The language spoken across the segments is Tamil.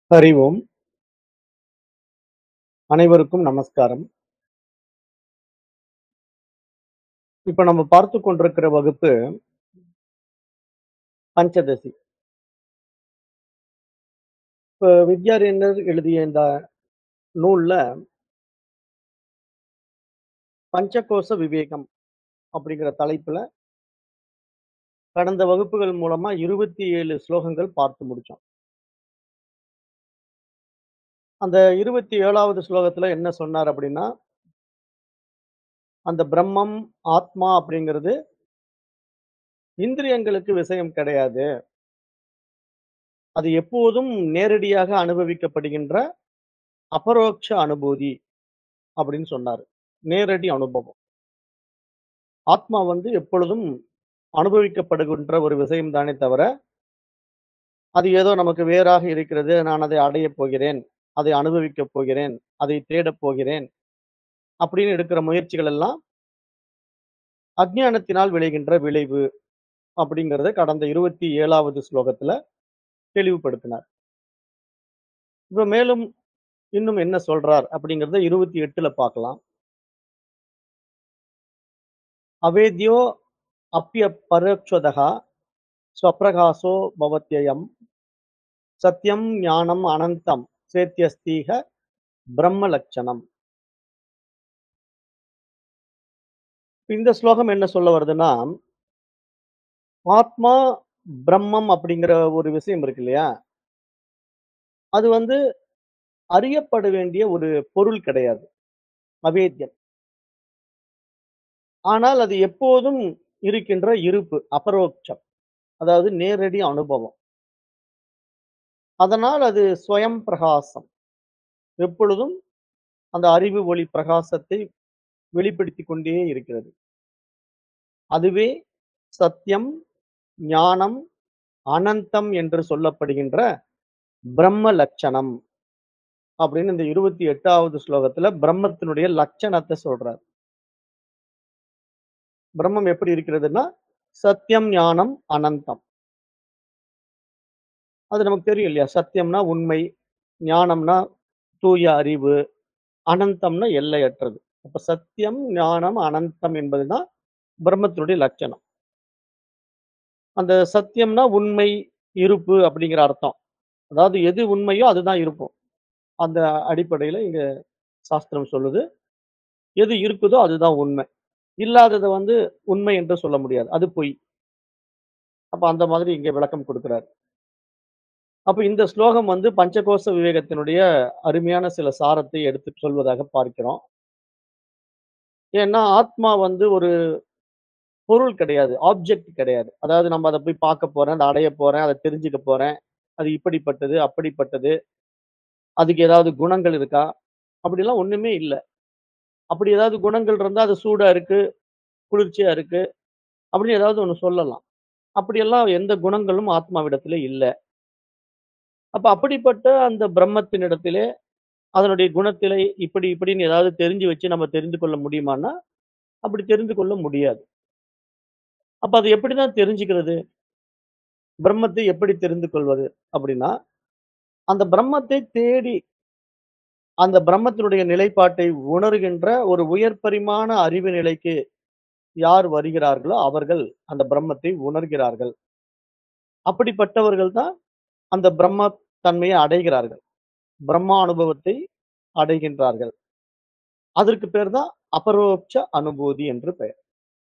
ஹரி ஓம் அனைவருக்கும் நமஸ்காரம் இப்ப நம்ம பார்த்து கொண்டிருக்கிற வகுப்பு பஞ்சதசி இப்ப வித்யாரண்யர் எழுதிய இந்த நூல்ல பஞ்சகோச விவேகம் அப்படிங்கிற தலைப்புல கடந்த வகுப்புகள் மூலமா இருபத்தி ஏழு ஸ்லோகங்கள் பார்த்து முடிச்சோம் அந்த இருபத்தி ஏழாவது ஸ்லோகத்துல என்ன சொன்னார் அப்படின்னா அந்த பிரம்மம் ஆத்மா அப்படிங்கிறது இந்திரியங்களுக்கு விஷயம் கிடையாது அது எப்போதும் நேரடியாக அனுபவிக்கப்படுகின்ற அபரோக்ஷ அனுபூதி அப்படின்னு சொன்னார் நேரடி அனுபவம் ஆத்மா வந்து எப்பொழுதும் அனுபவிக்கப்படுகின்ற ஒரு விஷயம் தானே தவிர அது ஏதோ நமக்கு வேறாக இருக்கிறது நான் அதை அடையப் போகிறேன் அதை அனுபவிக்கப் போகிறேன் அதை தேடப் போகிறேன் அப்படின்னு எடுக்கிற முயற்சிகள் எல்லாம் அஜ்ஞானத்தினால் விளைகின்ற விளைவு அப்படிங்கறத கடந்த இருபத்தி ஏழாவது ஸ்லோகத்துல தெளிவுபடுத்தினார் இப்ப மேலும் இன்னும் என்ன சொல்றார் அப்படிங்கறத இருபத்தி எட்டுல பார்க்கலாம் அவேத்யோ அப்பிய பரோட்சதா ஸ்வப்பிரகாசோ பவத்யயம் சத்தியம் ஞானம் அனந்தம் சேத்தியஸ்தீக பிரம்ம லட்சணம் இந்த ஸ்லோகம் என்ன சொல்ல வருதுன்னா ஆத்மா பிரம்மம் அப்படிங்கிற ஒரு விஷயம் இருக்கு இல்லையா அது வந்து அறியப்பட வேண்டிய ஒரு பொருள் கிடையாது அவேத்தியம் ஆனால் அது எப்போதும் இருக்கின்ற இருப்பு அபரோக்ஷம் அதாவது நேரடி அனுபவம் அதனால் அது ஸ்வயம் பிரகாசம் எப்பொழுதும் அந்த அறிவு ஒளி பிரகாசத்தை வெளிப்படுத்தி கொண்டே இருக்கிறது அதுவே சத்தியம் ஞானம் அனந்தம் என்று சொல்லப்படுகின்ற பிரம்ம லட்சணம் அப்படின்னு இந்த இருபத்தி எட்டாவது ஸ்லோகத்துல பிரம்மத்தினுடைய லட்சணத்தை சொல்றார் பிரம்மம் எப்படி இருக்கிறதுன்னா சத்தியம் ஞானம் அனந்தம் அது நமக்கு தெரியும் இல்லையா சத்தியம்னா உண்மை ஞானம்னா தூய அறிவு அனந்தம்னா எல்லையற்றது அப்ப சத்தியம் ஞானம் அனந்தம் என்பதுதான் பிரம்மத்தினுடைய லட்சணம் அந்த சத்தியம்னா உண்மை இருப்பு அப்படிங்கிற அர்த்தம் அதாவது எது உண்மையோ அதுதான் இருப்போம் அந்த அடிப்படையில இங்க சாஸ்திரம் சொல்லுது எது இருக்குதோ அதுதான் உண்மை இல்லாததை வந்து உண்மை என்று சொல்ல முடியாது அது பொய் அப்ப அந்த மாதிரி இங்க விளக்கம் கொடுக்கிறார் அப்ப இந்த ஸ்லோகம் வந்து பஞ்சகோச விவேகத்தினுடைய அருமையான சில சாரத்தை எடுத்து சொல்வதாக பார்க்கிறோம் ஏன்னா ஆத்மா வந்து ஒரு பொருள் கிடையாது ஆப்ஜெக்ட் கிடையாது அதாவது நம்ம அதை போய் பார்க்க போறேன் அதை அடைய போறேன் அதை தெரிஞ்சுக்க போறேன் அது இப்படிப்பட்டது அப்படிப்பட்டது அதுக்கு ஏதாவது குணங்கள் இருக்கா அப்படிலாம் ஒண்ணுமே இல்லை அப்படி ஏதாவது குணங்கள் இருந்தா அது சூடா இருக்கு குளிர்ச்சியா இருக்கு அப்படின்னு ஏதாவது ஒண்ணு சொல்லலாம் அப்படியெல்லாம் எந்த குணங்களும் ஆத்மாவிடத்திலே இல்லை அப்ப அப்படிப்பட்ட அந்த பிரம்மத்தினிடத்திலே அதனுடைய குணத்திலே இப்படி இப்படின்னு ஏதாவது தெரிஞ்சு வச்சு நம்ம தெரிந்து கொள்ள முடியுமான்னா அப்படி தெரிந்து கொள்ள முடியாது அப்ப அது எப்படிதான் தெரிஞ்சுக்கிறது பிரம்மத்தை எப்படி தெரிந்து கொள்வது அப்படின்னா அந்த பிரம்மத்தை தேடி அந்த பிரம்மத்தினுடைய நிலைப்பாட்டை உணர்கின்ற ஒரு உயர் பரிமாண அறிவு நிலைக்கு யார் வருகிறார்களோ அவர்கள் அந்த பிரம்மத்தை உணர்கிறார்கள் அப்படிப்பட்டவர்கள் தான் அந்த பிரம்ம தன்மையை அடைகிறார்கள் பிரம்மா அனுபவத்தை அடைகின்றார்கள் அதற்கு பேர் தான் அபரோக்ஷ அனுபூதி என்று பெயர்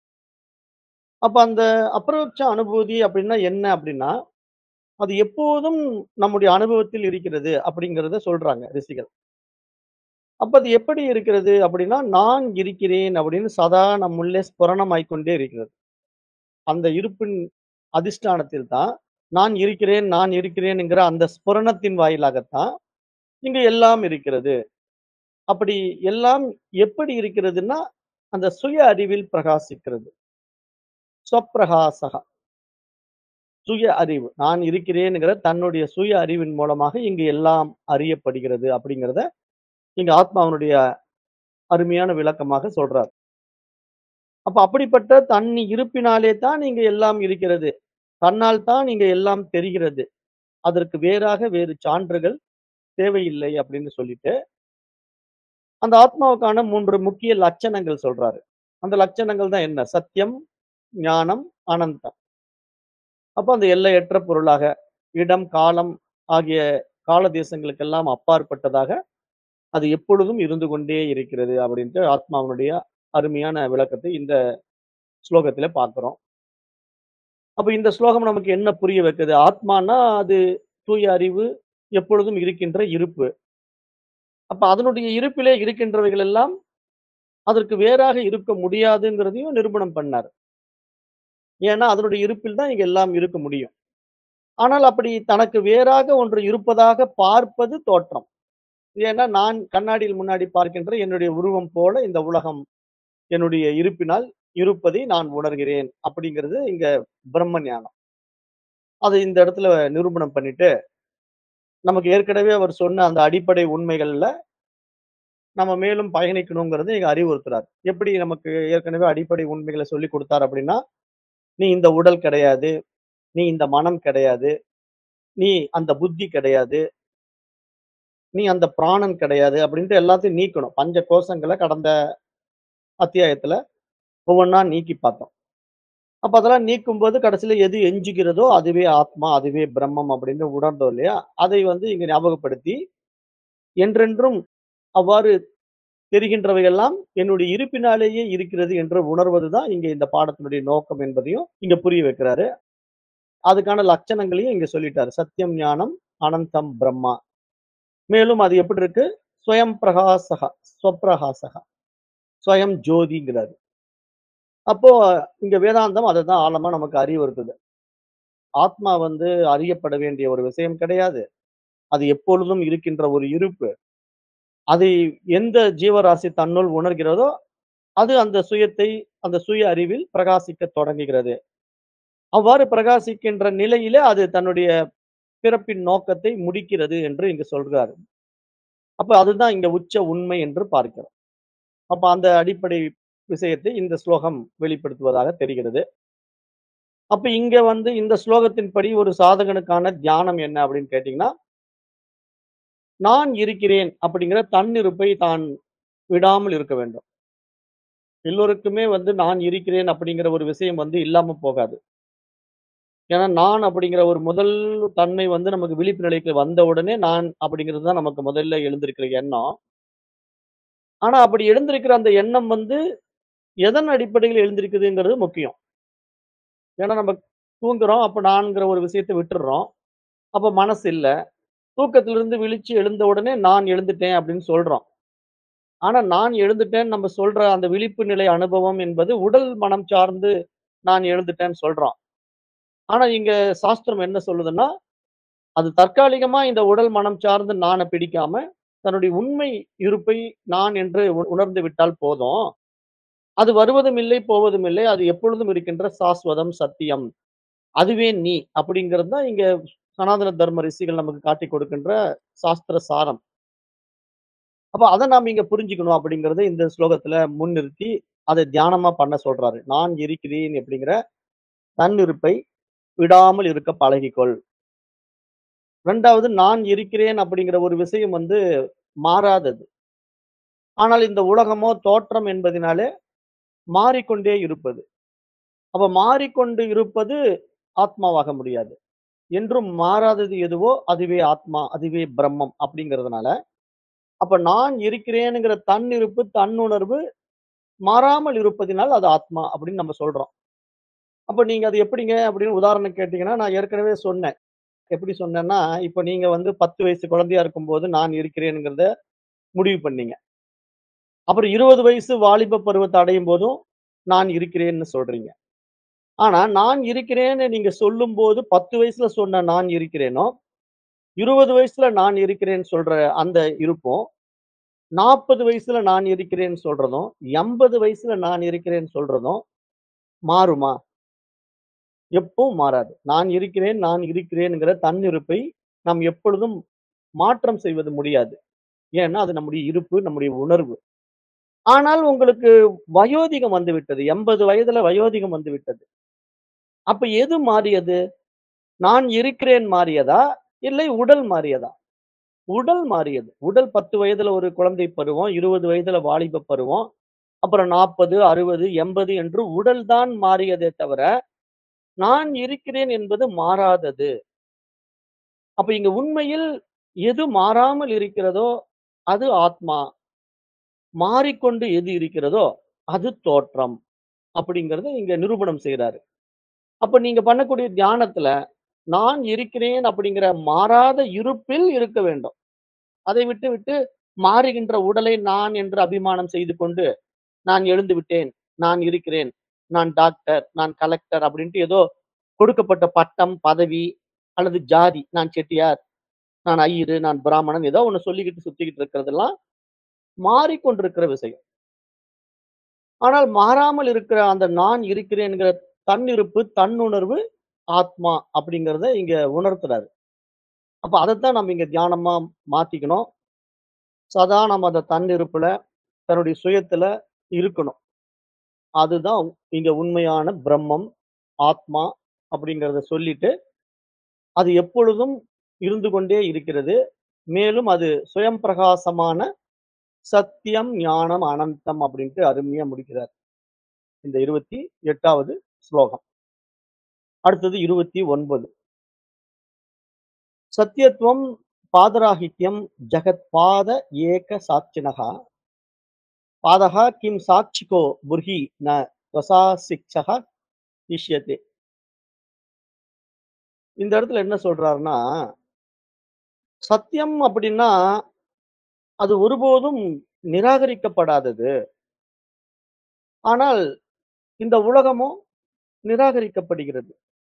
அப்ப அந்த அபரோக்ஷ அனுபூதி அப்படின்னா என்ன அப்படின்னா அது எப்போதும் நம்முடைய அனுபவத்தில் இருக்கிறது அப்படிங்கிறத சொல்றாங்க ரிஷிகள் அப்ப அது எப்படி இருக்கிறது அப்படின்னா நான் இருக்கிறேன் அப்படின்னு சதா நம்முள்ளே ஸ்புரணமாய்க்கொண்டே இருக்கிறது அந்த இருப்பின் அதிஷ்டானத்தில் தான் நான் இருக்கிறேன் நான் இருக்கிறேன்ங்கிற அந்த ஸ்புரணத்தின் வாயிலாகத்தான் இங்க எல்லாம் இருக்கிறது அப்படி எல்லாம் எப்படி இருக்கிறதுன்னா அந்த சுய அறிவில் பிரகாசிக்கிறது ஸ்வப்பிரகாசகா சுய அறிவு நான் இருக்கிறேன்ங்கிற தன்னுடைய சுய அறிவின் மூலமாக இங்கு எல்லாம் அறியப்படுகிறது அப்படிங்கிறத இங்க ஆத்மாவனுடைய அருமையான விளக்கமாக சொல்றார் அப்ப அப்படிப்பட்ட தன் இருப்பினாலே தான் இங்க எல்லாம் இருக்கிறது தன்னால் தான் இங்க எல்லாம் தெரிகிறது அதற்கு வேறாக வேறு சான்றுகள் தேவையில்லை அப்படின்னு சொல்லிட்டு, அந்த ஆத்மாவுக்கான 3 முக்கிய லட்சணங்கள் சொல்றாரு. அந்த லட்சணங்கள் தான் என்ன? சத்தியம், ஞானம், அனந்தம். அப்ப அந்த எல்லையற்ற பொருளாக, இடம், காலம் ஆகிய கால தேசங்களுக்கெல்லாம் அப்பாற்பட்டதாக, அது எப்பொழுதும் இருந்து கொண்டே இருக்கிறது அப்படின்ட்டு ஆத்மாவினுடைய அருமையான விளக்கத்தை இந்த ஸ்லோகத்தில பார்க்கிறோம். அப்ப இந்த ஸ்லோகம் நமக்கு என்ன புரிய வைக்குது? ஆத்மான்னா அது தூய அறிவு, எப்பொழுதும் இருக்கின்ற இருப்பு. அப்ப அதனுடைய இருப்பிலே இருக்கின்றவைகள் எல்லாம், அதற்கு வேறாக இருக்க முடியாதுங்கிறதையும் நிரூபணம் பண்ணாரு. ஏன்னா, அதனுடைய இருப்பில் தான் இங்க எல்லாம் இருக்க முடியும். ஆனால் அப்படி தனக்கு வேறாக ஒன்று இருப்பதாக பார்ப்பது தோற்றம். ஏன்னா, நான் கண்ணாடியில் முன்னாடி பார்க்கின்ற என்னுடைய உருவம் போல இந்த உலகம் என்னுடைய இருப்பினால் இருப்பதை நான் உணர்கிறேன். அப்படிங்கிறது இங்க பிரம்ம ஞானம். அத இந்த இடத்துல நிரூபணம் பண்ணிட்டு, நமக்கு ஏற்கனவே அவர் சொன்ன அந்த அடிப்படை உண்மைகள்ல நம்ம மேலும் பயணிக்கணுங்கிறத இங்க அறிவுறுத்துறார். எப்படி நமக்கு ஏற்கனவே அடிப்படை உண்மைகள சொல்லிக் குடுத்தார் அப்படின்னா, "நீ இந்த உடல் கிடையாது. நீ இந்த மனம் கிடையாது. நீ அந்த புத்தி கிடையாது. நீ அந்த பிராணன் கிடையாது." அப்படின்ட்டு எல்லாத்தையும் நீக்கணும். பஞ்ச கோஷங்கள கடந்த அத்தியாயத்துல ஒவ்வொன்னா நீக்கி பார்த்தோம். அப்ப அதெல்லாம் நீக்கும்போது கடைசியில எது எஞ்சுகிறதோ அதுவே ஆத்மா, அதுவே பிரம்மம் அப்படின்னு உணர்ந்தோம் இல்லையா? அதை வந்து இங்க ஞாபகப்படுத்தி, என்றென்றும் அவ்வாறு தெரிகின்றவையெல்லாம் என்னுடைய இருப்பினாலேயே இருக்கிறது என்று உணர்வது தான் இங்க இந்த பாடத்தினுடைய நோக்கம் என்பதையும் இங்க புரிய வைக்கிறாரு. அதுக்கான லட்சணங்களையும் இங்க சொல்லிட்டாரு. சத்தியம், ஞானம், அனந்தம் பிரம்மா. மேலும் அது எப்படி இருக்கு? ஸ்வயம் பிரகாசக, ஸ்வப்பிரகாசக. ஸ்வயம் ஜோதிங்கிறாரு. அப்போ இங்க வேதாந்தம் அததான் ஆழமா நமக்கு அறிவுறுத்துது. ஆத்மா வந்து அறியப்பட வேண்டிய ஒரு விஷயம் கிடையாது. அது எப்பொழுதும் இருக்கின்ற ஒரு இருப்பு. அதை எந்த ஜீவராசி தன்னுள் உணர்கிறதோ, அது அந்த சுயத்தை அந்த சுய அறிவில் பிரகாசிக்கத் தொடங்குகிறது. அவ்வாறு பிரகாசிக்கின்ற நிலையிலே அது தன்னுடைய பிறப்பின் நோக்கத்தை முடிக்கிறது என்று இங்கு சொல்றாரு. அப்ப அதுதான் இங்க உச்ச உண்மை என்று பார்க்கிறோம். அப்ப அந்த அடிப்படை விஷயத்தை இந்த ஸ்லோகம் வெளிப்படுத்துவதாக தெரிகிறது. அப்ப இங்க வந்து இந்த ஸ்லோகத்தின்படி ஒரு சாதகனுக்கான தியானம் என்ன அப்படின்னு கேட்டீங்கன்னா நான் இருக்கிறேன் அப்படிங்கிற தன்னிருப்பை தான் விடாமல் இருக்க வேண்டும். எல்லோருக்குமே வந்து நான் இருக்கிறேன் அப்படிங்கிற ஒரு விஷயம் வந்து இல்லாம போகாது. ஏன்னா, நான் அப்படிங்கிற ஒரு முதல் தன்மை வந்து நமக்கு விழிப்பு நிலைக்கு வந்த உடனே நான் அப்படிங்கிறது தான் நமக்கு முதல்ல எழுந்திருக்கிற எண்ணம். ஆனா, அப்படி எழுந்திருக்கிற அந்த எண்ணம் வந்து எதன் அடிப்படையில் எழுந்திருக்குதுங்கிறது முக்கியம். ஏன்னா, நம்ம தூங்குறோம். அப்ப நான்கிற ஒரு விஷயத்த விட்டுர்றோம். அப்ப மனசு இல்ல. தூக்கத்திலிருந்து விழிச்சு எழுந்த உடனே நான் எழுந்துட்டேன் அப்படின்னு சொல்றோம். ஆனா, நான் எழுந்துட்டேன்னு நம்ம சொல்ற அந்த விழிப்பு நிலை அனுபவம் என்பது உடல் மனம் சார்ந்து நான் எழுந்துட்டேன்னு சொல்றோம். ஆனா, இங்க சாஸ்திரம் என்ன சொல்லுதுன்னா, அது தற்காலிகமா இந்த உடல் மனம் சார்ந்து நான பிடிக்காம, தன்னுடைய உண்மை இருப்பை நான் என்று உ உணர்ந்து விட்டால் போதும். அது வருவதும் இல்லை, போவதும் இல்லை. அது எப்பொழுதும் இருக்கின்ற சாஸ்வதம், சத்தியம். அதுவே நீ அப்படிங்கிறது தான் இங்க சனாதன தர்ம ரிஷிகள் நமக்கு காட்டிக் கொடுக்கின்ற சாஸ்திர சாரம். அப்ப அத நாம இங்க புரிஞ்சுக்கணும் அப்படிங்கிறத இந்த ஸ்லோகத்துல முன்னிறுத்தி, அத தியானமா பண்ண சொல்றாரு. நான் இருக்கிறேன் அப்படிங்கிற தன்னிருப்பை விடாமல் இருக்க பழகிக்கொள். 2வது நான் இருக்கிறேன் அப்படிங்கிற ஒரு விஷயம் வந்து மாறாதது. ஆனால் இந்த உலகமோ தோற்றம் என்பதினாலே மாறிக்கொண்டே இருப்பது. அப்ப மாறிக்கொண்டு இருப்பது ஆத்மாவாக முடியாது. என்றும் மாறாதது எதுவோ அதுவே ஆத்மா, அதுவே பிரம்மம் அப்படிங்கிறதுனால, அப்ப நான் இருக்கிறேன்ங்கிற தன்னிருப்பு, தன்னுணர்வு மாறாமல் இருப்பதினால் அது ஆத்மா அப்படின்னு நம்ம சொல்றோம். அப்ப நீங்க அது எப்படிங்க அப்படின்னு உதாரணம் கேட்டீங்கன்னா, நான் ஏற்கனவே சொன்னேன். எப்படி சொன்னேன்னா, இப்ப நீங்க வந்து 10 வயசு குழந்தையா இருக்கும்போது நான் இருக்கிறேன்ங்கிறத முடிவு பண்ணீங்க. அப்புறம் 20 வயசு வாலிப பருவத்த அடையும் போதும் நான் இருக்கிறேன்னு சொல்றீங்க. ஆனா, நான் இருக்கிறேன்னு நீங்க சொல்லும்போது 10 வயசுல சொன்ன நான் இருக்கிறேனோ, 20 வயசுல நான் இருக்கிறேன்னு சொல்ற அந்த இருப்பும், 40 வயசுல நான் இருக்கிறேன்னு சொல்றதும், 80 வயசுல நான் இருக்கிறேன்னு சொல்றதும் மாறுமா? எப்பவும் மாறாது. நான் இருக்கிறேன், நான் இருக்கிறேன்ங்கிற தன்னிருப்பை நாம் எப்பொழுதும் மாற்றம் செய்வது முடியாது. ஏன்னா, அது நம்முடைய இருப்பு, நம்முடைய உணர்வு. ஆனால் உங்களுக்கு வயோதிகம் வந்துவிட்டது. 80 வயதுல வயோதிகம் வந்துவிட்டது. அப்ப எது மாறியது? நான் இருக்கிறேன் மாறியதா? இல்லை உடல் மாறியதா? உடல் மாறியது. உடல் 10 வயதுல ஒரு குழந்தை பருவம், 20 வயதுல வாலிப பருவம், அப்புறம் 40, 60, 80 என்று உடல் தான் மாறியதே தவிர, நான் இருக்கிறேன் என்பது மாறாதது. அப்ப இங்க உண்மையில் எது மாறாமல் இருக்கிறதோ, அது ஆத்மா. மாறிக்கொண்டு எது இருக்கிறதோ, அது தோற்றம். அப்படிங்கிறத இங்க நிரூபணம் செய்றாரு. அப்ப நீங்க பண்ணக்கூடிய தியானத்துல, நான் இருக்கிறேன் அப்படிங்கிற மாறாத இருப்பில் இருக்க வேண்டும். அதை விட்டுவிட்டு மாறுகின்ற உடலை நான் என்று அபிமானம் செய்து கொண்டு, நான் எழுந்து விட்டேன், நான் இருக்கிறேன், நான் டாக்டர், நான் கலெக்டர் அப்படின்ட்டு ஏதோ கொடுக்கப்பட்ட பட்டம், பதவி அல்லது ஜாதி, நான் செட்டியார், நான் ஐயரு, நான் பிராமணன் ஏதோ ஒண்ணு சொல்லிக்கிட்டு சுத்திக்கிட்டு இருக்கிறதெல்லாம் மாறிக்கொண்டிருக்கிற விஷயம். ஆனால் மாறாமல் இருக்கிற அந்த நான் இருக்கிறேன்ங்கிற தன்னிருப்பு, தன்னுணர்வு, ஆத்மா அப்படிங்கிறத இங்க உணர்த்துறாரு. அப்ப அதத்தான் நம்ம இங்க தியானமா மாத்திக்கணும். சதா நம்ம அந்த தன்னிருப்புல, தன்னுடைய சுயத்துல இருக்கணும். அதுதான் இங்க உண்மையான பிரம்மம், ஆத்மா அப்படிங்கிறத சொல்லிட்டு, அது எப்பொழுதும் இருந்து கொண்டே இருக்கிறது. மேலும் அது சுயம் பிரகாசமான சத்தியம், ஞானம், அனந்தம் அப்படின்ட்டு அருமையா முடிக்கிறார். இந்த 28வது ஸ்லோகம். அடுத்தது 29. சத்யத்வம் பாதராஹித்யம் ஜகத்பாத ஏக சாட்சிணः பாதः கிம் சாட்சிகோ புர்ஹி ந ரசாசிக்ஷः இஷ்யதே. இந்த இடத்துல என்ன சொல்றாருன்னா, சத்தியம் அப்படின்னா, அது ஒருபோதும் நிராகரிக்கப்படாதது. ஆனால் இந்த உலகமோ நிராகரிக்கப்படுகிறது.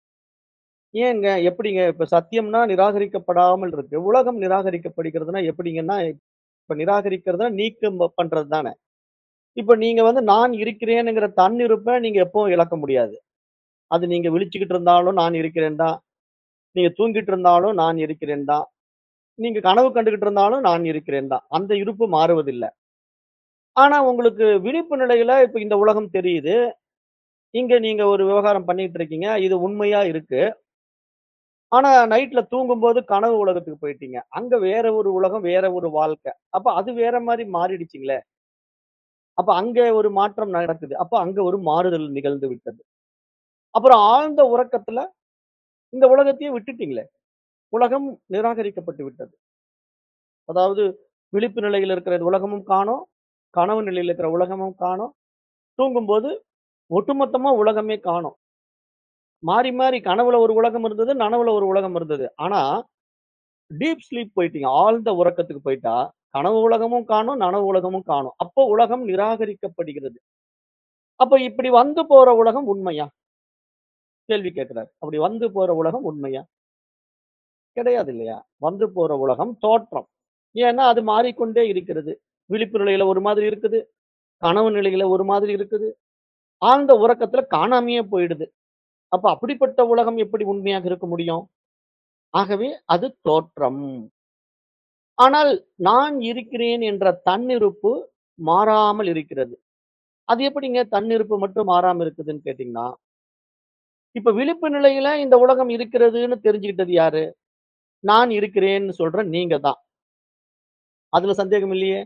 ஏங்க? எப்படிங்க? இப்ப சத்தியம்னா நிராகரிக்கப்படாமல் இருக்கு. உலகம் நிராகரிக்கப்படுகிறதுனா எப்படிங்கன்னா, இப்ப நிராகரிக்கிறதுனா நீக்கம் பண்றது தானே. இப்ப நீங்க வந்து நான் இருக்கிறேன்ங்கிற தன்னிருப்ப நீங்க எப்பவும் இழக்க முடியாது. அது நீங்க விழிச்சுக்கிட்டு இருந்தாலும் நான் இருக்கிறேன் தான். நீங்க தூங்கிட்டு இருந்தாலும் நான் இருக்கிறேன் தான். நீங்க கனவு கண்டுகிட்டு இருந்தாலும் நான் இருக்கிறேன் தான். அந்த இருப்பு மாறுவதில்ல. ஆனா உங்களுக்கு விழிப்பு நிலையில இப்ப இந்த உலகம் தெரியுது. இங்க நீங்க ஒரு விவகாரம் பண்ணிட்டு இருக்கீங்க. இது உண்மையா இருக்கு. ஆனா நைட்ல தூங்கும்போது கனவு உலகத்துக்கு போயிட்டீங்க. அங்க வேற ஒரு உலகம், வேற ஒரு வாழ்க்கை. அப்ப அது வேற மாரி மாறிடுச்சுங்களே. அப்ப அங்க ஒரு மாற்றம் நடக்குது. அப்ப அங்க ஒரு மாறுதல் நிகழ்ந்து விட்டது. அப்புறம் ஆழ்ந்த உறக்கத்துல இந்த உலகத்தையே விட்டுட்டீங்களே. உலகம் நிராகரிக்கப்பட்டு விட்டது. அதாவது விழிப்பு நிலையில இருக்கிற உலகமும் காணோம். கனவு நிலையில இருக்கிற உலகமும் காணோம். தூங்கும்போது ஒட்டுமொத்தமா உலகமே காணோம். மாறி, மாறி கனவுல ஒரு உலகம் இருந்தது, நனவுல ஒரு உலகம் இருந்தது. ஆனா, டீப் ஸ்லீப் போயிட்டீங்க. ஆழ்ந்த உறக்கத்துக்கு போயிட்டா, கனவு உலகமும் காணோம், நனவு உலகமும் காணோம். அப்போ உலகம் நிராகரிக்கப்படுகிறது. அப்ப இப்படி வந்து போற உலகம் உண்மையா? கேள்வி கேட்கிறார். அப்படி வந்து போற உலகம் உண்மையா? கிடையாது இல்லையா? வந்து போற உலகம் தோற்றம். ஏன்னா அது மாறிக்கொண்டே இருக்கிறது. விழிப்பு நிலையில ஒரு மாதிரி இருக்குது. கனவு நிலையில ஒரு மாதிரி இருக்குது. ஆழ்ந்த உறக்கத்துல காணாமயே போயிடுது. அப்ப அப்படிப்பட்ட உலகம் எப்படி உண்மையாக இருக்க முடியும்? ஆகவே அது தோற்றம். ஆனால் நான் இருக்கிறேன் என்ற தன்னிருப்பு மாறாமல் இருக்கிறது. அது எப்படிங்க தன்னிருப்பு மட்டும் மாறாம இருக்குதுன்னு கேட்டீங்கன்னா, இப்ப விழிப்பு நிலையில இந்த உலகம் இருக்கிறதுன்னு தெரிஞ்சுக்கிட்டது யாரு? நான் இருக்கிறேன்னு சொல்ற நீங்க தான். அதுல சந்தேகம் இல்லையே.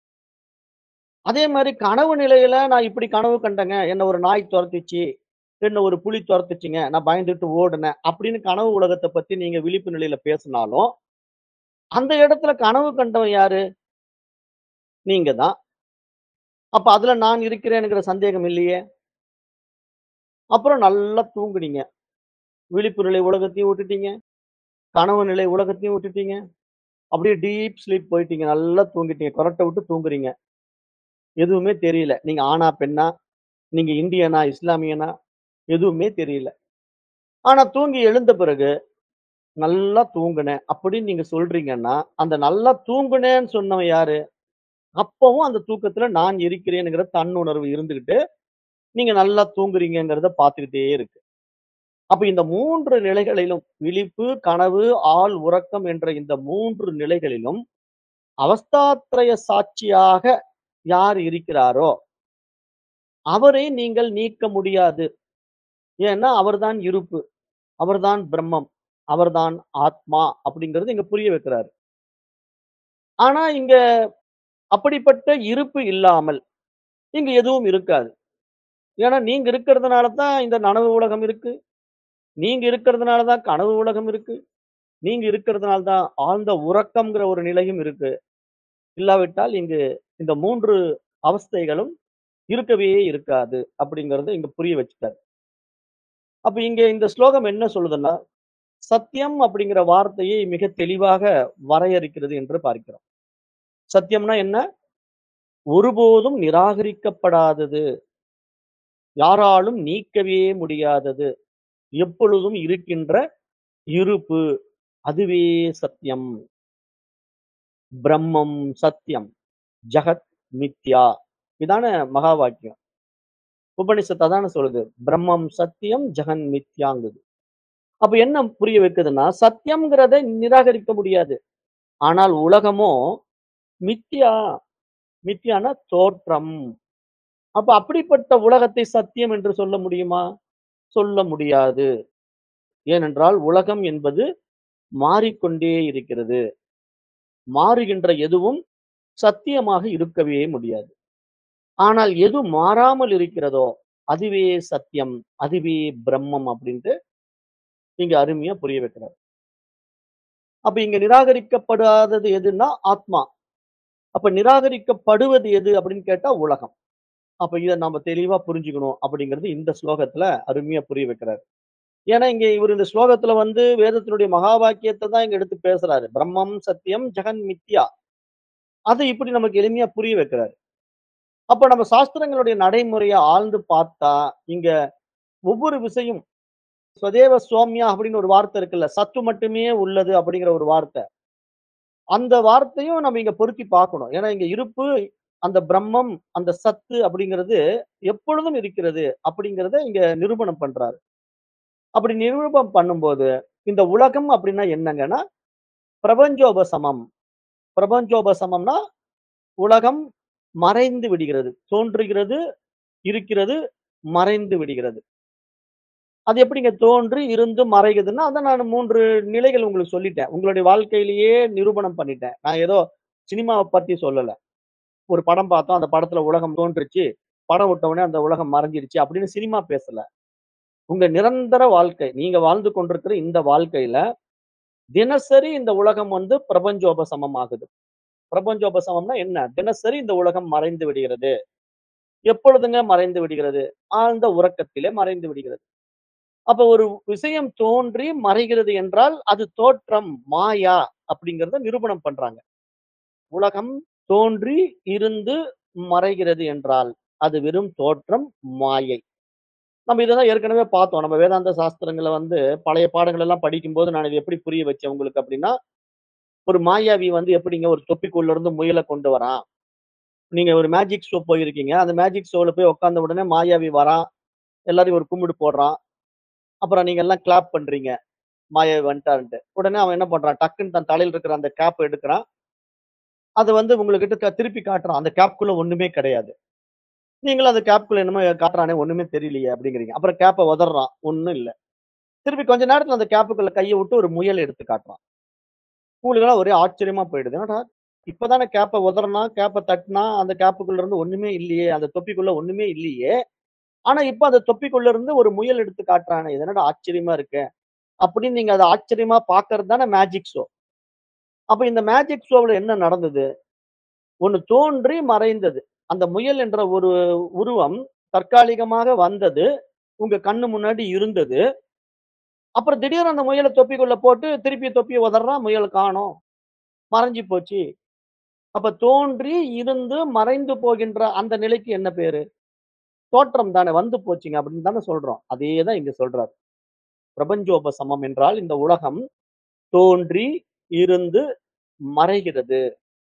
அதே மாரி கனவு நிலையில நான் இப்படி கனவு கண்டேங்க. என்ன ஒரு நாய் தொரத்துச்சு. என்ன ஒரு புலி தொரத்துச்சுங்க. நான் பயந்துட்டு ஓடுனேன். அப்படின்னு கனவு உலகத்த பத்தி நீங்க விழிப்பு நிலையில பேசினாலும், அந்த இடத்துல கனவு கண்டவன் யாரு? நீங்க தான். அப்ப அதுல நான் இருக்கிறேன்ங்கிற சந்தேகம் இல்லையே. அப்புறம் நல்லா தூங்குனீங்க. விழிப்பு நிலை உலகத்தையும் விட்டுட்டீங்க. கனவு நிலை உலகத்தையும் விட்டுட்டீங்க. அப்படியே டீப் ஸ்லீப் போயிட்டீங்க. நல்லா தூங்கிட்டீங்க. கொறட்ட விட்டு தூங்குறீங்க. எதுவுமே தெரியல. நீங்க ஆணா? பெண்ணா? நீங்க இந்தியனா? இஸ்லாமியனா? எதுவுமே தெரியல. ஆனா தூங்கி எழுந்த பிறகு, நல்லா தூங்குனேன் அப்படின்னு நீங்க சொல்றீங்கன்னா, அந்த நல்லா தூங்குனேன்னு சொன்னவன் யாரு? அப்பவும் அந்த தூக்கத்துல நான் இருக்கிறேன்ங்கிற தன்னுணர்வு இருந்துகிட்டு, நீங்க நல்லா தூங்குறீங்கங்கிறத பார்த்துக்கிட்டே இருக்கு. அப்ப இந்த 3 நிலைகளிலும் விழிப்பு, கனவு, ஆழ் உறக்கம் என்ற இந்த 3 நிலைகளிலும் அவஸ்தாத்ரய சாட்சியாக யார் இருக்கிறாரோ, அவரை நீங்கள் நீக்க முடியாது. ஏன்னா அவர்தான் இருப்பு. அவர்தான் பிரம்மம். அவர்தான் ஆத்மா அப்படிங்கிறது இங்க புரிய வைக்கிறாரு. ஆனா இங்க அப்படிப்பட்ட இருப்பு இல்லாமல் இங்க எதுவும் இருக்காது. ஏன்னா நீங்க இருக்கிறதுனால தான் இந்த நனவு உலகம் இருக்கு. நீங்க இருக்கிறதுனால தான் கனவு உலகம் இருக்கு. நீங்க இருக்கிறதுனால தான் ஆழ்ந்த உறக்கம்ங்கிற ஒரு நிலையும் இருக்கு. இல்லாவிட்டால் இங்கு இந்த 3 அவஸ்தைகளும் இருக்கவே இருக்காது. அப்படிங்கிறத இங்க புரிய வச்சுட்டாரு. அப்ப இங்க இந்த ஸ்லோகம் என்ன சொல்லுதுன்னா, சத்தியம் அப்படிங்கிற வார்த்தையை மிக தெளிவாக வரையறுக்கிறது என்று பார்க்கிறோம். சத்தியம்னா என்ன? ஒருபோதும் நிராகரிக்கப்படாதது. யாராலும் நீக்கவே முடியாதது. எப்பொழுதும் இருக்கின்ற இருப்பு. அதுவே சத்தியம். பிரம்மம் சத்தியம். ஜகத் மித்யா. இதான மகா வாக்கியம். உபனிஷத் அதான சொல்லுது. பிரம்மம் சத்தியம், ஜெகன் மித்யாங்குது. அப்ப என்ன புரிய வைக்குதுன்னா, சத்தியம்ங்கிறத நிராகரிக்க முடியாது. ஆனால் உலகமோ மித்யா. மித்யான்னா தோற்றம். அப்ப அப்படிப்பட்ட உலகத்தை சத்தியம் என்று சொல்ல முடியுமா? சொல்ல முடியாது. ஏனென்றால் உலகம் என்பது மாறிக்கொண்டே இருக்கிறது. மாறுகின்ற எதுவும் சத்தியமாக இருக்கவே முடியாது. ஆனால் எது மாறாமல் இருக்கிறதோ, அதுவே சத்தியம். அதுவே பிரம்மம் அப்படின்ட்டு இங்க அருமையா புரிய வைக்கிறார். அப்ப இங்க நிராகரிக்கப்படாதது எதுன்னா ஆத்மா. அப்ப நிராகரிக்கப்படுவது எது அப்படின்னு கேட்டா உலகம். அப்ப இத நாம தெளிவா புரிஞ்சுக்கணும் அப்படிங்கிறது இந்த ஸ்லோகத்துல அருமையா புரிய வைக்கிறாரு. ஏன்னா இங்க இவரு இந்த ஸ்லோகத்துல வந்து வேதத்தினுடைய மகா வாக்கியத்த தான் இங்க எடுத்து பேசுறாரு. பிரம்மம் சத்தியம், ஜெகன் மித்யா. அத இப்படி நமக்கு எளிமையா புரிய வைக்கிறாரு. அப்ப நம்ம சாஸ்திரங்களுடைய நடைமுறைய ஆழ்ந்து பார்த்தா, இங்க ஒவ்வொரு விஷயம் ஸ்வதேவ சோம்யா அப்படின்னு ஒரு வார்த்தை இருக்குல்ல. சத்து மட்டுமே உள்ளது அப்படிங்கிற ஒரு வார்த்தை. அந்த வார்த்தையும் நம்ம இங்க பொருத்தி பார்க்கணும். ஏன்னா இங்க இருப்பு, அந்த பிரம்மம், அந்த சத்து அப்படிங்கிறது எப்பொழுதும் இருக்கிறது அப்படிங்கிறத இங்க நிரூபணம் பண்றாரு. அப்படி நிரூபம் பண்ணும்போது, இந்த உலகம் அப்படின்னா என்னங்கன்னா, பிரபஞ்சோபசமம். பிரபஞ்சோபசமம்னா, உலகம் மறைந்து விடுகிறது. தோன்றுகிறது, இருக்கிறது, மறைந்து விடுகிறது. அது எப்படிங்க தோன்றி, இருந்து, மறையுதுன்னா, அத நான் 3 நிலைகள் உங்களுக்கு சொல்லிட்டேன். உங்களுடைய வாழ்க்கையிலேயே நிரூபணம் பண்ணிட்டேன். நான் ஏதோ சினிமாவ பத்தி சொல்லல. ஒரு படம் பார்த்தோம். அந்த படத்துல உலகம் தோன்றுச்சு. படம் விட்ட உடனே அந்த உலகம் மறைஞ்சிருச்சு அப்படின்னு சினிமா பேசல. உங்க நிரந்தர வாழ்க்கை, நீங்க வாழ்ந்து கொண்டிருக்கிற இந்த வாழ்க்கையில, தினசரி இந்த உலகம் வந்து பிரபஞ்சோபசமம் ஆகுது. பிரபஞ்சோபசமம்னா என்ன? தினசரி இந்த உலகம் மறைந்து விடுகிறது. எப்பொழுதுங்க மறைந்து விடுகிறது? ஆழ்ந்த உறக்கத்திலே மறைந்து விடுகிறது. அப்ப ஒரு விஷயம் தோன்றி மறைகிறது என்றால், அது தோற்றம், மாயா அப்படிங்கிறத நிரூபணம் பண்றாங்க. உலகம் தோன்றி, இருந்து, மறைகிறது என்றால், அது வெறும் தோற்றம், மாயை. நம்ம இததான் ஏற்கனவே பார்த்தோம். நம்ம வேதாந்த சாஸ்திரங்கள வந்து பழைய பாடங்கள் எல்லாம் படிக்கும்போது நான் இத எப்படி புரிய வச்சேன் உங்களுக்கு அப்படின்னா, ஒரு மாயாவி வந்து எப்படிங்க ஒரு தொப்பிக்குள்ள இருந்து முயல கொண்டு வரான். நீங்க ஒரு மேஜிக் ஷோ போயிருக்கீங்க. அந்த மேஜிக் ஷோல போய் உட்கார்ந்த உடனே மாயாவி வரான். எல்லாரையும் ஒரு கும்பிடு போடுறான். அப்புறம் நீங்க எல்லாம் கிளாப் பண்றீங்க. மாயாவி வந்துட்டாருன்ட்டு. உடனே அவன் என்ன பண்றான்? டக்குன்னு தன் தலையில இருக்கிற அந்த கேப்ப எடுக்குறான். அத வந்து உங்ககிட்ட க திருப்பி காட்டுறான். அந்த கேப்க்குள்ள ஒண்ணுமே கிடையாது. நீங்களும் அந்த கேப்க்குள்ள என்னமோ காட்டுறானே ஒண்ணுமே தெரியலையே அப்படிங்கிறீங்க. அப்புறம் கேப்ப உதர்றான். ஒண்ணும் இல்ல. திருப்பி கொஞ்ச நேரத்துல அந்த கேப்புக்குள்ள கைய விட்டு ஒரு முயல் எடுத்து காட்டுறான். உங்களுக்கெல்லாம் ஒரே ஆச்சரியமா போயிடுது. என்னடா! இப்பதானே கேப்ப உதறுனான், கேப்ப தட்டுனான். அந்த கேப்புக்குள்ள இருந்து ஒண்ணுமே இல்லையே. அந்த தொப்பிக்குள்ள ஒண்ணுமே இல்லையே. ஆனா இப்ப அந்த தொப்பிக்குள்ள இருந்து ஒரு முயல் எடுத்து காட்டுறானே. இது என்னடா ஆச்சரியமா இருக்கே! அப்படின்னு நீங்க அத ஆச்சரியமா பார்க்கிறது தானே மேஜிக் ஷோ. அப்ப இந்த மேஜிக் ஷோவுல என்ன நடந்தது? ஒண்ணு தோன்றி மறைந்தது. அந்த முயல் என்ற ஒரு உருவம் தற்காலிகமாக வந்தது. உங்க கண்ணு முன்னாடி இருந்தது. அப்புறம் திடீர்னு அந்த முயல தொப்பிக்குள்ள போட்டு திருப்பி தொப்பிய உதர்றான். முயல் காணோம். மறைஞ்சு போச்சு. அப்ப தோன்றி, இருந்து, மறைந்து போகின்ற அந்த நிலைக்கு என்ன பேரு? தோற்றம் தானே. வந்து போச்சுங்க அப்படின்னு தானே சொல்றோம். அதே தான் இங்க சொல்றாரு. பிரபஞ்சோபசமம் என்றால் இந்த உலகம் தோன்றி, இருந்து, மறைகிறது.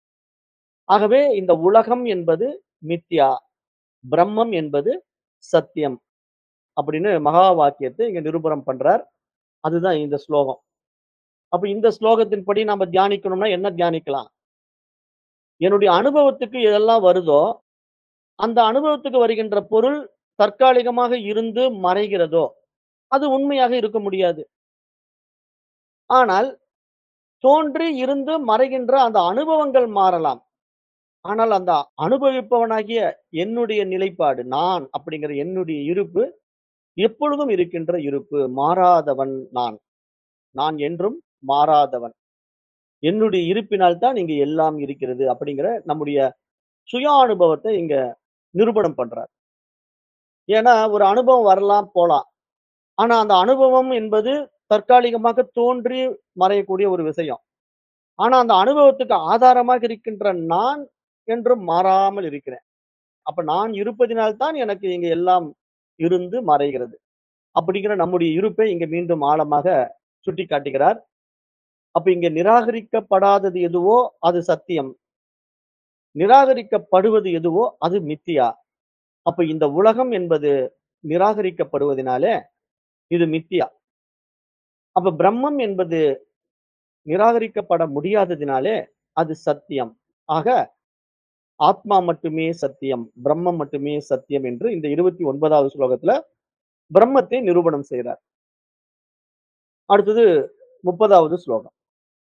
ஆகவே இந்த உலகம் என்பது மித்யா. பிரம்மம் என்பது சத்தியம். அப்படின்னு மகா வாக்கியத்தை இங்க நிரூபணம் பண்றார். அதுதான் இந்த ஸ்லோகம். அப்ப இந்த ஸ்லோகத்தின்படி நாம தியானிக்கணும்னா என்ன தியானிக்கலாம்? என்னுடைய அனுபவத்துக்கு எதெல்லாம் வருதோ, அந்த அனுபவத்துக்கு வருகின்ற பொருள் தற்காலிகமாக இருந்து மறைகிறதோ, அது உண்மையாக இருக்க முடியாது. ஆனால், தோன்றி இருந்து மறைகின்ற அந்த அனுபவங்கள் மாறலாம். ஆனால் அந்த அனுபவிப்பவனாகிய என்னுடைய நிலைப்பாடு, நான் அப்படிங்கிற என்னுடைய இருப்பு எப்பொழுதும் இருக்கின்ற இருப்பு. மாறாதவன் நான். நான் என்றும் மாறாதவன். என்னுடைய இருப்பினால் தான் இங்க எல்லாம் இருக்கிறது அப்படிங்கிற நம்முடைய சுய அனுபவத்த இங்க நிரூபணம் பண்றார். ஏன்னா, ஒரு அனுபவம் வரலாம், போலாம். ஆனா அந்த அனுபவம் என்பது தற்காலிகமாக தோன்றி மறையக்கூடிய ஒரு விஷயம். ஆனா அந்த அனுபவத்துக்கு ஆதாரமாக இருக்கின்ற நான் என்றும் மாறாமல் இருக்கிறேன். அப்ப நான் இருப்பதினால் தான் எனக்கு இங்க எல்லாம் இருந்து மறைகிறது. அப்படிங்கிற நம்முடைய இருப்பை இங்க மீண்டும் ஆழமாக சுட்டிக்காட்டுகிறார். அப்ப இங்க நிராகரிக்கப்படாதது எதுவோ அது சத்தியம். நிராகரிக்கப்படுவது எதுவோ அது மித்தியா. அப்ப இந்த உலகம் என்பது நிராகரிக்கப்படுவதினாலே இது மித்தியா. அப்ப பிரம்மம் என்பது நிராகரிக்கப்பட முடியாததினாலே அது சத்தியம். ஆக ஆத்மா மட்டுமே சத்தியம். பிரம்மம் மட்டுமே சத்தியம் என்று இந்த 29வது ஸ்லோகத்துல பிரம்மத்தை நிரூபணம் செய்றார். அடுத்தது 30வது ஸ்லோகம்.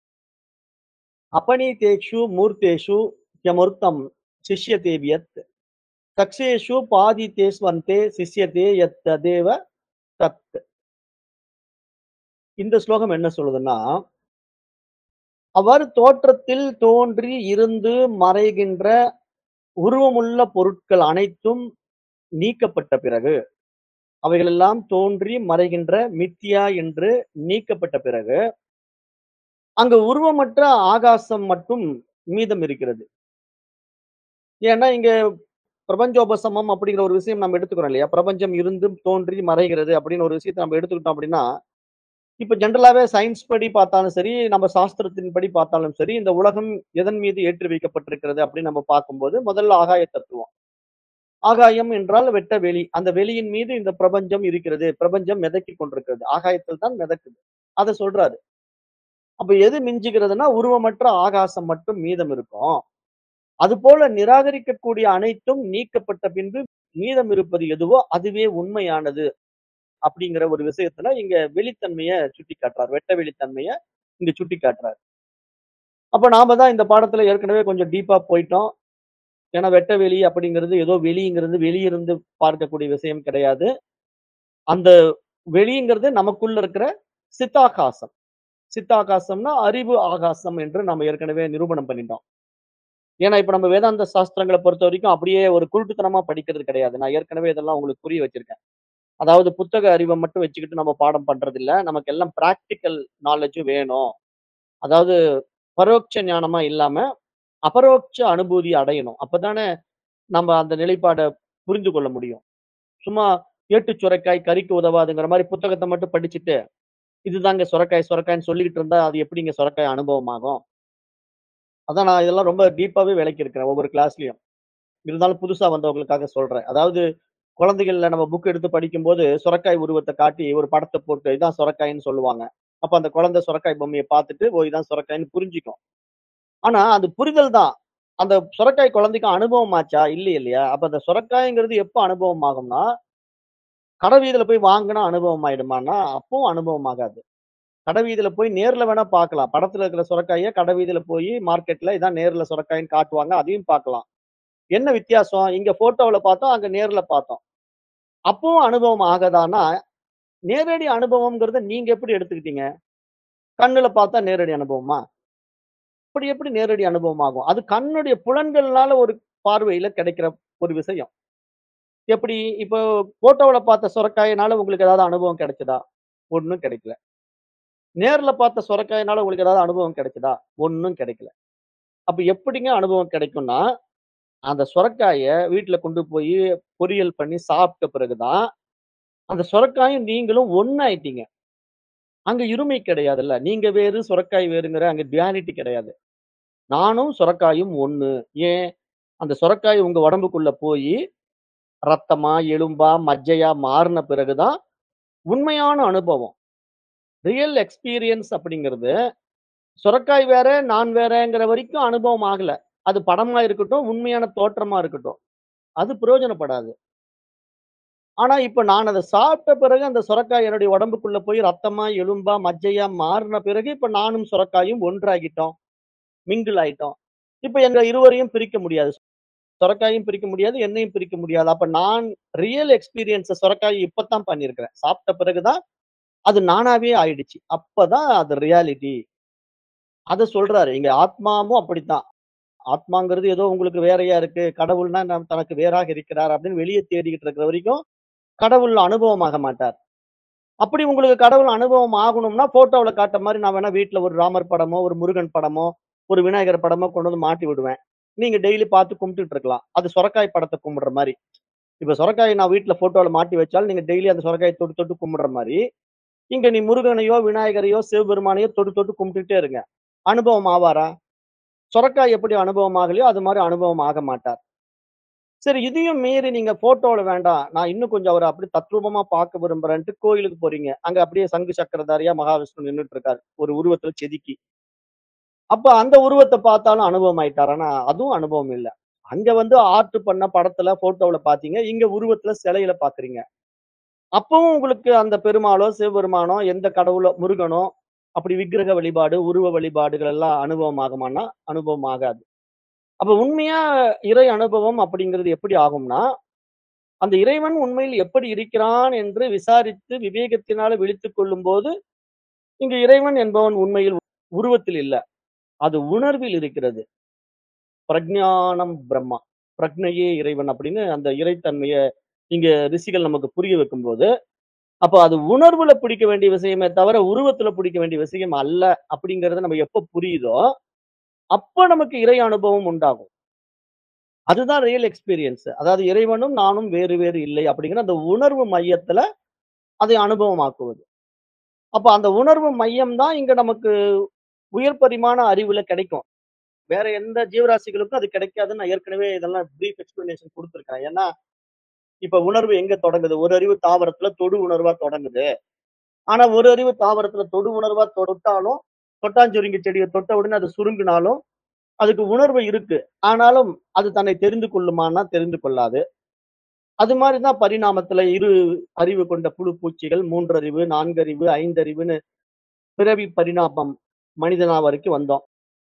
அபநீதேஷு மூர்த்தேஷு யமூர்த்தம் சிஷ்யதே வியத் கக்ஷேஷு பாதிதேஸ்வந்தே சிஷ்யதே யத் ததேவ தத். இந்த ஸ்லோகம் என்ன சொல்லுதுன்னா, அவர் தோற்றத்தில் தோன்றி இருந்து மறைகின்ற உருவமுள்ள பொருட்கள் அனைத்தும் நீக்கப்பட்ட பிறகு, அவைகளெல்லாம் தோன்றி மறைகின்ற மித்யா என்று நீக்கப்பட்ட பிறகு, அங்கு உருவமற்ற ஆகாசம் மட்டும் மீதம் இருக்கிறது. ஏன்னா, இங்க பிரபஞ்சோபசமம் அப்படிங்கிற ஒரு விஷயம் நம்ம எடுத்துக்கிறோம் இல்லையா? பிரபஞ்சம் இருந்தும் தோன்றி மறைகிறது அப்படின்னு ஒரு விஷயத்த நம்ம எடுத்துக்கிட்டோம் அப்படின்னா, இப்ப ஜெனரலாவே சயின்ஸ் படி பார்த்தாலும் சரி, நம்ம சாஸ்திரத்தின்படி பார்த்தாலும் சரி, இந்த உலகம் எதன் மீது ஏற்றி வைக்கப்பட்டிருக்கிறது அப்படின்னு நம்ம பார்க்கும்போது, முதல்ல ஆகாய தத்துவம். ஆகாயம் என்றால் வெட்ட வெளி. அந்த வெளியின் மீது இந்த பிரபஞ்சம் இருக்கிறது. பிரபஞ்சம் மிதக்கிக் கொண்டிருக்கிறது. ஆகாயத்தில் தான் மிதக்குது. அத சொல்றாரு. அப்ப எது மிஞ்சுகிறதுன்னா, உருவமற்ற ஆகாசம் மட்டும் மீதம் இருக்கும். அதுபோல நிராகரிக்கக்கூடிய அனைத்தும் நீக்கப்பட்ட பின்பு மீதம் இருப்பது எதுவோ அதுவே உண்மையானது. அப்படிங்கிற ஒரு விஷயத்துல இங்க வெளித்தன்மைய சுட்டிக்காட்டுறார். வெட்ட வெளித்தன்மைய இங்க சுட்டிக்காட்டுறார். அப்ப நாம தான் இந்த பாடத்துல ஏற்கனவே கொஞ்சம் டீப்பா போயிட்டோம். ஏன்னா வெட்ட வெளி அப்படிங்கிறது ஏதோ வெளிங்கிறது வெளியிருந்து பார்க்கக்கூடிய விஷயம் கிடையாது. அந்த வெளிங்கிறது நமக்குள்ள இருக்கிற சித்தாகாசம். சித்தாகாசம்னா அறிவு ஆகாசம் என்று நம்ம ஏற்கனவே நிரூபணம் பண்ணிட்டோம். ஏன்னா, இப்ப நம்ம வேதாந்த சாஸ்திரங்கள பொறுத்தவரைக்கும் அப்படியே ஒரு குருட்டுத்தனமா படிக்கிறது கிடையாது. நான் ஏற்கனவே இதெல்லாம் உங்களுக்கு புரிய வச்சிருக்கேன். அதாவது புத்தக அறிவ மட்டும் வச்சுக்கிட்டு நம்ம பாடம் பண்றதில்ல. நமக்கு எல்லாம் பிராக்டிகல் நாலேட்ஜும் வேணும். அதாவது பரோட்ச ஞானமா இல்லாம, அபரோட்ச அனுபூதி அடையணும். அப்பதானே நம்ம அந்த நிலைப்பாட புரிந்து கொள்ள முடியும். சும்மா ஏட்டுச் சுரைக்காய் கறிக்கு உதவாதுங்கிற மாரி புத்தகத்த மட்டும் படிச்சுட்டு, இதுதாங்க சுரைக்காய் சுரைக்காய்ன்னு சொல்லிக்கிட்டு இருந்தா, அது எப்படிங்க சுரைக்காய் அனுபவமாகும்? அதான் நான் இதெல்லாம் ரொம்ப டீப்பாவே விளக்கியிருக்கிறேன் ஒவ்வொரு கிளாஸ்லயும். இருந்தாலும் புதுசா வந்தவங்களுக்காக சொல்றேன். அதாவது குழந்தைகள்ல நம்ம புக் எடுத்து படிக்கும்போது, சுரைக்காய் உருவத்த காட்டி ஒரு படத்த போட்டு, இதான் சுரைக்காய்ன்னு சொல்லுவாங்க. அப்ப அந்த குழந்தை சுரைக்காய் பொம்மைய பார்த்துட்டு, ஓ! இதான் சுரைக்காய்ன்னு புரிஞ்சுக்கும். ஆனா, அது புரிதல் தான். அந்த சுரைக்காய் குழந்தைக்கு அனுபவம் ஆச்சா? இல்ல இல்லையா? அப்ப அந்த சுரைக்காய்ங்கிறது எப்ப அனுபவம் ஆகும்னா, கடைவீதியில போய் வாங்குனா அனுபவம் ஆயிடுமான்னா, அப்பவும் அனுபவம் ஆகாது. கடைவீதியில போய் நேர்ல வேணா பார்க்கலாம். படத்துல இருக்கிற சுரைக்காய கடைவீதியில போய் மார்க்கெட்ல இதான் நேர்ல சுரைக்காய்ன்னு காட்டுவாங்க. அதையும் பார்க்கலாம். என்ன வித்தியாசம்? இங்க ஃபோட்டோவுல பார்த்தோம், அங்க நேர்ல பார்த்தோம். அப்பவும் அனுபவம் ஆகாதான்னா, நேரடி அனுபவம்ங்கிறத நீங்க எப்படி எடுத்துக்கிட்டீங்க? கண்ணுல பார்த்தா நேரடி அனுபவமா? அப்படி எப்படி நேரடி அனுபவம் ஆகும்? அது கண்ணுடைய புலன்கள்னால ஒரு பார்வையில கிடைக்கிற ஒரு விஷயம். எப்படி? இப்போ ஃபோட்டோவுல பார்த்த சுரைக்காயினால உங்களுக்கு ஏதாவது அனுபவம் கிடைச்சதா? ஒண்ணும் கிடைக்கல. நேர்ல பார்த்த சுரைக்காயினால உங்களுக்கு ஏதாவது அனுபவம் கிடைச்சதா? ஒண்ணும் கிடைக்கல. அப்ப எப்படிங்க அனுபவம் கிடைக்கும்னா, அந்த சுரைக்காய வீட்ல கொண்டு போய் பொரியல் பண்ணி சாப்பிட்ட பிறகு தான், அந்த சுரைக்காயும் நீங்களும் ஒண்ணாயிட்டீங்க. அங்க இருமை கிடையாதுல்ல. நீங்க வேறு, சுரைக்காய் வேறுங்கிற அங்க டுயாலிட்டி கிடையாது. நானும் சுரைக்காயும் ஒண்ணு. ஏன்? அந்த சுரைக்காய் உங்க உடம்புக்குள்ள போயி, ரத்தமா, எலும்பா, மஜ்ஜையா மாறுன பிறகு தான் உண்மையான அனுபவம். ரியல் எக்ஸ்பீரியன்ஸ் அப்படிங்கிறது, சுரைக்காய் வேற, நான் வேறங்கிற வரைக்கும் அனுபவம் ஆகல. அது படமா இருக்கட்டும், உண்மையான தோற்றமா இருக்கட்டும். அது பிரயோஜனப்படாது. ஆனா, இப்ப நான் அத சாப்பிட்ட பிறகு அந்த சுரைக்காய் என்னுடைய உடம்புக்குள்ள போய் ரத்தமா, எலும்பா, மஜ்ஜையா மாறுன பிறகு இப்ப நானும் சுரைக்காயும் ஒன்றாகிட்டோம். மிங்கிள் ஆயிட்டோம். இப்ப எங்க இருவரையும் பிரிக்க முடியாது. சுரைக்காயும் பிரிக்க முடியாது, என்னையும் பிரிக்க முடியாது. அப்ப நான் ரியல் எக்ஸ்பீரியன்ஸ சுரைக்காய் இப்ப தான் பண்ணியிருக்கிறேன். சாப்பிட்ட பிறகு தான் அது நானாவே ஆயிடுச்சு. அப்பதான் அது ரியாலிட்டி. அத சொல்றாரு. இங்க ஆத்மாவும் அப்படித்தான். ஆத்மாங்கிறது ஏதோ உங்களுக்கு வேறையா இருக்கு. கடவுள்னா நம் தனக்கு வேறாக இருக்கிறார் அப்படின்னு வெளிய தேடிக்கிட்டு இருக்கிற வரைக்கும், கடவுள் அனுபவமாக மாட்டார். அப்படி உங்களுக்கு கடவுள் அனுபவம் ஆகணும்னா, ஃபோட்டோவுல காட்ட மாரி நான் வேணா வீட்ல ஒரு ராமர் படமோ, ஒரு முருகன் படமோ, ஒரு விநாயகர் படமோ கொண்டு வந்து மாட்டி விடுவேன். நீங்க டெய்லி பார்த்து கும்பிட்டுட்டு இருக்கலாம். அது சொரைக்காய் படத்த கும்பிடுற மாரி. இப்ப சொரைக்காய நான் வீட்ல ஃபோட்டோல மாட்டி வச்சாலும், நீங்க டெய்லி அந்த சொரைக்காய தொட்டு தொட்டு கும்பிடுற மாரி, இங்க நீ முருகனையோ, விநாயகரையோ, சிவபெருமானையோ தொட்டு தொட்டு கும்பிட்டுட்டே இருங்க. அனுபவம் ஆவாரா? சொரைக்காய் எப்படி அனுபவம் ஆகலையோ, அது மாரி அனுபவம் ஆக மாட்டார். சரி இதையும் மீறி நீங்க ஃபோட்டோல வேண்டாம். நான் இன்னும் கொஞ்சம் அவர அப்படியே தத்ரூபமா பார்க்க விரும்புறேன்ட்டு கோயிலுக்கு போறீங்க. அங்க அப்படியே சங்கு சக்கரதாரியா மகாவிஷ்ணு நின்னுட்டு இருக்காரு. ஒரு உருவத்துல செதுக்கி. அப்ப அந்த உருவத்த பார்த்தாலும் அனுபவம் ஆயிட்டாரான்னா, அதுவும் அனுபவம் இல்ல. அங்க வந்து ஆர்ட் பண்ண படத்துல, ஃபோட்டோவுல பார்த்தீங்க. இங்க உருவத்துல சிலையில பார்க்குறீங்க. அப்பவும் உங்களுக்கு அந்த பெருமாளோ, சிவபெருமானோ, எந்த கடவுளோ, முருகனோ, அப்படி விக்கிரக வழிபாடு, உருவ வழிபாடுகள் எல்லாம் அனுபவம் ஆகுமான்னா, அனுபவம் ஆகாது. அப்ப உண்மையா இறை அனுபவம் அப்படிங்கிறது எப்படி ஆகும்னா, அந்த இறைவன் உண்மையில் எப்படி இருக்கிறான் என்று விசாரித்து விவேகத்தினால விழித்துக் கொள்ளும்போது, இங்கு இறைவன் என்பவன் உண்மையில் உருவத்தில் இல்ல. அது உணர்வில் இருக்கிறது. பிரக்ஞானம் பிரம்மா. பிரக்ஞையே இறைவன் அப்படின்னு அந்த இறைத்தன்மைய இங்க ரிஷிகள் நமக்கு புரிய வைக்கும்போது, அப்ப அது உணர்வுல பிடிக்க வேண்டிய விஷயமே தவிர, உருவத்துல பிடிக்க வேண்டிய விஷயம் அல்ல அப்படிங்கிறது நம்ம எப்ப புரியுதோ, அப்ப நமக்கு இறை அனுபவம் உண்டாகும். அதுதான் ரியல் எக்ஸ்பீரியன்ஸ். அதாவது இறைவனும் நானும் வேறு வேறு இல்லை அப்படிங்கிற அந்த உணர்வு மையத்துல அதை அனுபவமாக்குவது. அப்ப அந்த உணர்வு மையம் தான் இங்க நமக்கு உயர் பரிமாண அறிவுல கிடைக்கும். வேற எந்த ஜீவராசிகளுக்கும் அது கிடைக்காதுன்னு நான் ஏற்கனவே இதெல்லாம் பிரீஃப் எக்ஸ்பிளனேஷன் குடுத்துருக்கிறேன். ஏன்னா, இப்ப உணர்வு எங்க தொடங்குது? ஒரு அறிவு தாவரத்துல தொடு உணர்வா தொடங்குது. ஆனா ஒரு அறிவு தாவரத்துல தொடு உணர்வா தொட்டாலும், தொட்டாஞ்சுருங்கி செடிய தொட்ட உடனே அது சுருங்குனாலும், அதுக்கு உணர்வு இருக்கு. ஆனாலும் அது தன்னை தெரிந்து கொள்ளுமான்னா தெரிந்து கொள்ளாது. அது மாரி தான் பரிணாமத்துல இரு அறிவு கொண்ட புழு பூச்சிகள், 3 அறிவு, 4 அறிவு, 5 அறிவுன்னு பிறவி பரிணாமம் மனிதனா வரைக்கும் வந்தோம்.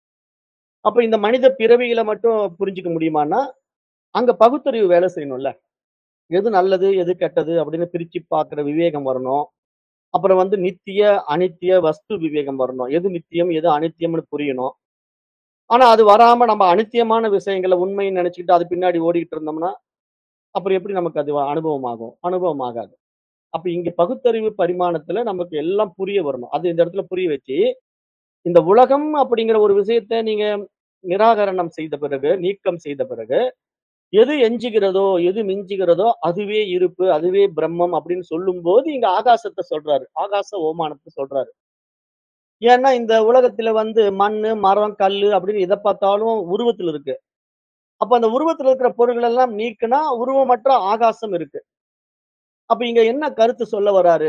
அப்ப இந்த மனித பிறவியில மட்டும் புரிஞ்சுக்க முடியுமான்னா, அங்க பகுத்தறிவு வேலை செய்யணும்ல. எது நல்லது, எது கெட்டது அப்படின்னு பிரிச்சு பார்க்கிற விவேகம் வரணும். அப்புறம் வந்து நித்திய, அனித்திய வஸ்து விவேகம் வரணும். எது நித்தியம், எது அனித்தியம்னு புரியணும். ஆனா அது வராம நம்ம அனித்தியமான விஷயங்கள உண்மைன்னு நெனச்சுக்கிட்டு அது பின்னாடி ஓடிட்டு இருந்தோம்னா, அப்புறம் எப்படி நமக்கு அது அனுபவம் ஆகும்? அனுபவம் ஆகாது. அப்ப இங்க பகுத்தறிவு பரிமாணத்துல நமக்கு எல்லாம் புரிய வரணும். அது இந்த இடத்துல புரிய வச்சு, இந்த உலகம் அப்படிங்கிற ஒரு விஷயத்த நீங்க நிராகரணம் செய்த பிறகு, நீக்கம் செய்த பிறகு, எது எஞ்சுகிறதோ, எது மிஞ்சுகிறதோ, அதுவே இருப்பு, அதுவே பிரம்மம் அப்படின்னு சொல்லும்போது, இங்க ஆகாசத்த சொல்றாரு. ஆகாச ஓமானத்த சொல்றாரு. ஏன்னா, இந்த உலகத்துல வந்து மண்ணு, மரம், கல்லு அப்படின்னு எத பார்த்தாலும் உருவத்துல இருக்கு. அப்ப அந்த உருவத்துல இருக்கிற பொருள்கள் எல்லாம் நீக்குனா, உருவமற்ற ஆகாசம் இருக்கு. அப்ப இங்க என்ன கருத்து சொல்ல வராரு?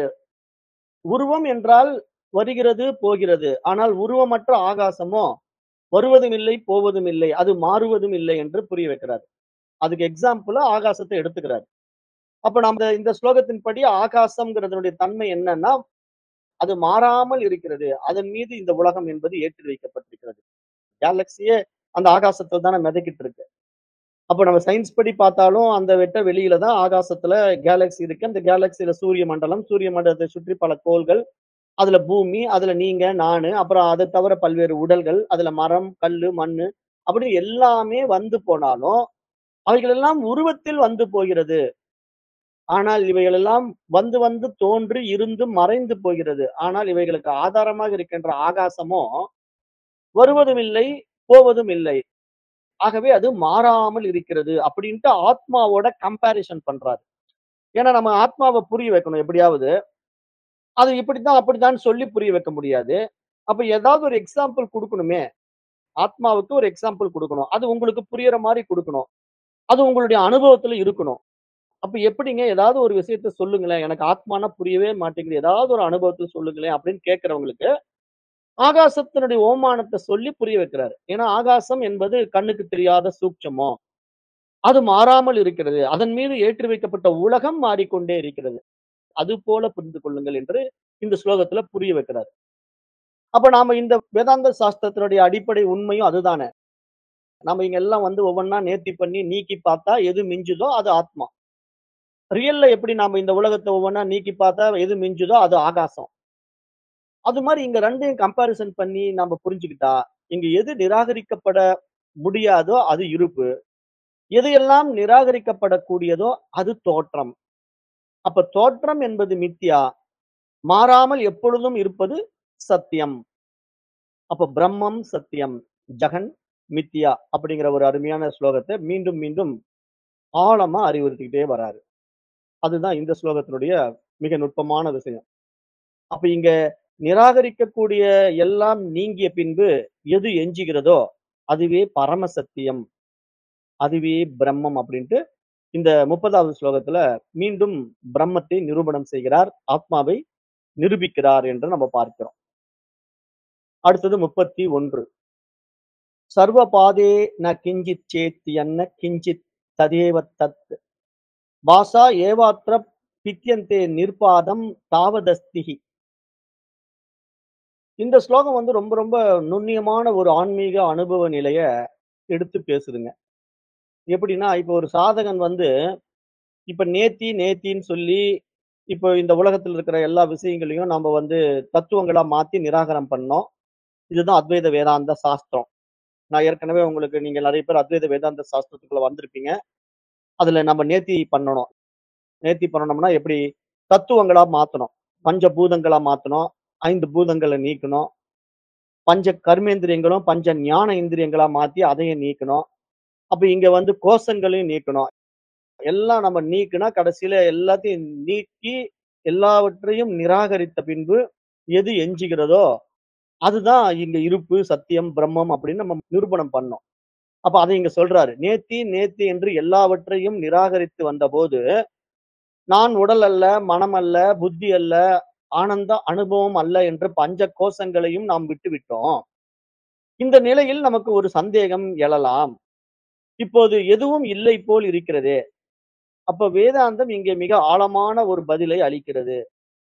உருவம் என்றால் வருகிறது, போகிறது. ஆனால் உருவமற்ற ஆகாசமோ, வருவதும் இல்லை, போவதும் இல்லை. அது மாறுவதும் இல்லை என்று புரிய வைக்கிறார். அதுக்கு எக்ஸாம்பிளா ஆகாசத்த எடுத்துக்கிறார். அப்ப நம்ம இந்த ஸ்லோகத்தின்படி ஆகாசம்ங்கிறதனுடைய தன்மை என்னன்னா, அது மாறாமல் இருக்கிறது. அதன் மீது இந்த உலகம் என்பது ஏற்றி வைக்கப்பட்டிருக்கிறது. கேலக்ஸியே அந்த ஆகாசத்துல தானே மிதக்கிட்டு இருக்கு. அப்ப நம்ம சயின்ஸ் படி பார்த்தாலும் அந்த வெட்ட வெளியில தான் ஆகாசத்துல கேலக்ஸி இருக்கு. அந்த கேலக்ஸில சூரிய மண்டலம், சூரிய மண்டலத்தை சுற்றி பல கோள்கள், அதுல பூமி, அதுல நீங்க, நானு, அப்புறம் அத தவிர பல்வேறு உடல்கள், அதுல மரம், கல்லு, மண்ணு அப்படி எல்லாமே வந்து போனாலும், அவைகள் எல்லாம் உருவத்தில் வந்து போகிறது. ஆனால் இவைகள் எல்லாம் வந்து வந்து தோன்றி, இருந்து, மறைந்து போகிறது. ஆனால் இவைகளுக்கு ஆதாரமாக இருக்கின்ற ஆகாசமோ, வருவதும் இல்லை, போவதும் இல்லை. ஆகவே அது மாறாமல் இருக்கிறது. அப்படின்ட்டு ஆத்மாவோட கம்பேரிசன் பண்றாரு. ஏன்னா நம்ம ஆத்மாவ புரிய வைக்கணும் எப்படியாவது. அது இப்படித்தான், அப்படித்தான்னு சொல்லி புரிய வைக்க முடியாது. அப்ப ஏதாவது ஒரு எக்ஸாம்பிள் குடுக்கணுமே. ஆத்மாவுக்கு ஒரு எக்ஸாம்பிள் குடுக்கணும். அது உங்களுக்கு புரியிற மாரி குடுக்கணும். அது உங்களுடைய அனுபவத்துல இருக்கணும். அப்ப எப்படிங்க ஏதாவது ஒரு விஷயத்த சொல்லுங்களேன். எனக்கு ஆத்மான்னா புரியவே மாட்டேங்குது. ஏதாவது ஒரு அனுபவத்துல சொல்லுங்களேன் அப்படின்னு கேட்கிறவங்களுக்கு, ஆகாசத்தினுடைய ஓமானத்த சொல்லி புரிய வைக்கிறாரு. ஏன்னா ஆகாசம் என்பது கண்ணுக்கு தெரியாத சூட்சமம். அது மாறாமல் இருக்கிறது. அதன் மீது ஏற்றி வைக்கப்பட்ட உலகம் மாறிக்கொண்டே இருக்கிறது. அதுபோல புரிந்து கொள்ளுங்கள் என்று இந்த ஸ்லோகத்துல புரிய வைக்கிறார். அப்ப நாம இந்த வேதாந்த சாஸ்திரத்தினுடைய அடிப்படை உண்மையும் அதுதானே. நாம இங்க எல்லாம் வந்து ஒவ்வொன்னா நேர்த்தி பண்ணி நீக்கி பார்த்தா எது மிஞ்சுதோ அது ஆத்மா. ரியல்ல எப்படி நாம இந்த உலகத்த ஒவ்வொன்னா நீக்கி பார்த்தா எது மிஞ்சுதோ அது ஆகாசம். அது மாரி இங்க 2யும் கம்பேரிசன் பண்ணி நாம புரிஞ்சுக்கிட்டா, இங்க எது நிராகரிக்கப்பட முடியாதோ அது இருப்பு. எது எல்லாம் நிராகரிக்கப்படக்கூடியதோ அது தோற்றம். அப்ப தோற்றம் என்பது மித்யா. மாறாமல் எப்பொழுதும் இருப்பது சத்தியம். அப்ப பிரம்மம் சத்தியம். ஜெகன் மித்யா அப்படிங்கிற ஒரு அருமையான ஸ்லோகத்த மீண்டும் மீண்டும் ஆழமா அறிவுறுத்திக்கிட்டே வராரு. அதுதான் இந்த ஸ்லோகத்தினுடைய மிக நுட்பமான விஷயம். அப்ப இங்க நிராகரிக்கக்கூடிய எல்லாம் நீங்கிய பின்பு எது எஞ்சுகிறதோ அதுவே பரம சத்தியம். அதுவே பிரம்மம் அப்படின்ட்டு இந்த 30வது ஸ்லோகத்துல மீண்டும் பிரம்மத்தை நிரூபணம் செய்கிறார். ஆத்மாவை நிரூபிக்கிறார் என்று நம்ம பார்க்கிறோம். அடுத்தது 31. சர்வ பாதே ந கிஞ்சித் சேத்யன்ன கிஞ்சித் ததேவ தத். வாசா ஏவாத்ர பித்யந்தே நிர்பாதம் தாவதஸ்திஹி. இந்த ஸ்லோகம் வந்து ரொம்ப ரொம்ப நுண்ணியமான ஒரு ஆன்மீக அனுபவ நிலைய எடுத்து பேசுதுங்க. எப்படின்னா, இப்ப ஒரு சாதகன் வந்து இப்ப நேத்தி நேத்தின்னு சொல்லி, இப்ப இந்த உலகத்துல இருக்கிற எல்லா விஷயங்களையும் நாம வந்து தத்துவங்களா மாத்தி நிராகரம் பண்ணோம். இதுதான் அத்வைத வேதாந்த சாஸ்திரம். நான் ஏற்கனவே உங்களுக்கு நீங்க நெறைய பேர் அத்வைத வேதாந்த சாஸ்திரத்துக்குள்ள வந்திருப்பீங்க. அதுல நம்ம நேர்த்தி பண்ணணும். நேர்த்தி பண்ணணும்னா எப்படி? தத்துவங்களா மாத்தணும். பஞ்ச பூதங்களா மாத்தணும். 5 பூதங்கள நீக்கணும். பஞ்ச கர்மேந்திரியங்களும், பஞ்ச ஞான இந்திரியங்களா மாத்தி அதையும் நீக்கணும். அப்ப இங்க வந்து கோஷங்களையும் நீக்கணும். எல்லாம் நம்ம நீக்குனா கடைசியில எல்லாத்தையும் நீக்கி, எல்லாவற்றையும் நிராகரித்த பின்பு எது எஞ்சுகிறதோ, அதுதான் இங்க இருப்பு, சத்தியம், பிரம்மம் அப்படின்னு நம்ம நிரூபணம் பண்ணோம். அப்ப அதை இங்க சொல்றாரு. நேத்தி நேத்தி என்று எல்லாவற்றையும் நிராகரித்து வந்தபோது, நான் உடல் அல்ல, மனம் அல்ல, புத்தி அல்ல, ஆனந்த அனுபவம் அல்ல என்ற பஞ்ச கோஷங்களையும் நாம் விட்டுவிட்டோம். இந்த நிலையில் நமக்கு ஒரு சந்தேகம் எழலாம். இப்போது எதுவும் இல்லை போல் இருக்கிறதே. அப்ப வேதாந்தம் இங்கே மிக ஆழமான ஒரு பதிலை அளிக்கிறது.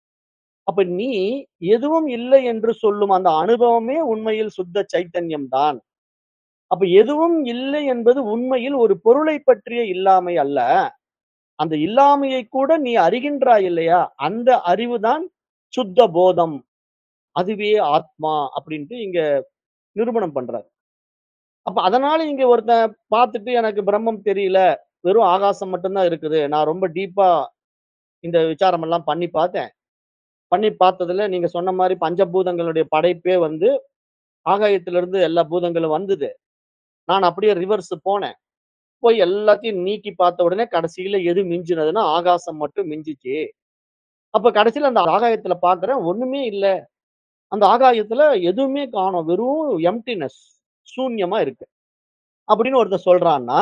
அப்ப நீ எதுவும் இல்லை என்று சொல்லும் அந்த அனுபவமே உண்மையில் சுத்த சைத்தன்யம் தான். அப்ப எதுவும் இல்லை என்பது உண்மையில் ஒரு பொருளைப் பற்றிய இல்லாமை அல்ல. அந்த இல்லாமையை கூட நீ அறிகின்றாய் இல்லையா? அந்த அறிவுதான் சுத்த போதம். அதுவே ஆத்மா அப்படின்ட்டு இங்க நிரூபணம் பண்றாரு. அப்ப அதனால இங்க ஒருத்தன் பார்த்துட்டு எனக்கு பிரம்மம் தெரியல. வெறும் ஆகாசம் மட்டும் தான் இருக்குது. நான் ரொம்ப டீப்பா இந்த விசாரம் எல்லாம் பண்ணி பார்த்தேன். பண்ணி பார்த்ததுல நீங்க சொன்ன மாரி பஞ்சபூதங்களுடைய படைப்பே வந்து ஆகாயத்திலிருந்து எல்லா பூதங்களும் வந்தது. நான் அப்படியே ரிவர்ஸ் போனேன். போய் எல்லாத்தையும் நீக்கி பார்த்த உடனே கடைசியில எது மிஞ்சினதுன்னா ஆகாசம் மட்டும் மிஞ்சுச்சு. அப்ப கடைசியில அந்த ஆகாயத்துல பார்க்கிறேன் ஒண்ணுமே இல்ல. அந்த ஆகாயத்துல எதுவுமே காணோம். வெறும் எம்ப்டினஸ் சூன்யமா இருக்கு. அப்படின்னு ஒருத்தன் சொல்றான்னா,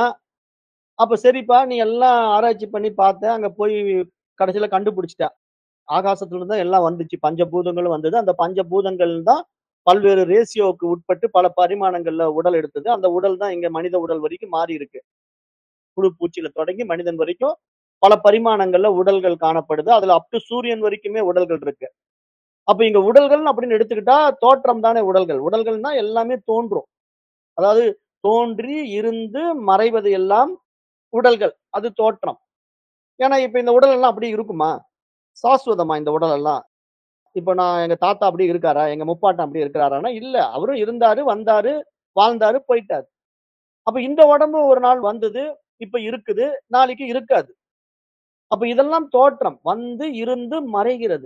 அப்ப சரிப்பா நீ எல்லாம் ஆராய்ச்சி பண்ணி பார்த்த. அங்க போய் கடைசியில கண்டுபிடிச்சுட்ட. ஆகாசத்துல இருந்து தான் எல்லாம் வந்துச்சு. பஞ்சபூதங்களும் வந்தது. அந்த பஞ்சபூதங்கள் தான் பல்வேறு ரேஷியோவுக்கு உட்பட்டு பல பரிமாணங்கள்ல உடல் எடுத்தது. அந்த உடல் தான் இங்க மனித உடல் வரைக்கும் மாறி இருக்கு. புழு பூச்சில தொடங்கி மனிதன் வரைக்கும் பல பரிமாணங்கள்ல உடல்கள் காணப்படுது. அதுல அப் டூ சூரியன் வரைக்குமே உடல்கள் இருக்கு. அப்ப இங்க உடல்கள் அப்படின்னு எடுத்துக்கிட்டா தோற்றம் தானே உடல்கள். உடல்கள்னா எல்லாமே தோன்றும். அதாவது தோன்றி, இருந்து, மறைவது எல்லாம் உடல்கள். அது தோற்றம். ஏன்னா இப்ப இந்த உடல் எல்லாம் அப்படியே இருக்குமா? சாஸ்வதமா இந்த உடல் எல்லாம்? இப்ப நான் எங்க தாத்தா அப்படியே இருக்காரா? எங்க முப்பாட்டன் அப்படியே இருக்கிறாரான்னா, இல்ல. அவரும் இருந்தாரு, வந்தாரு, வாழ்ந்தாரு, போயிட்டாரு. அப்ப இந்த உடம்பு ஒரு நாள் வந்தது. இப்ப இருக்குது. நாளைக்கு இருக்காது. அப்ப இதெல்லாம் தோற்றம். வந்து, இருந்து, மறைகிறது.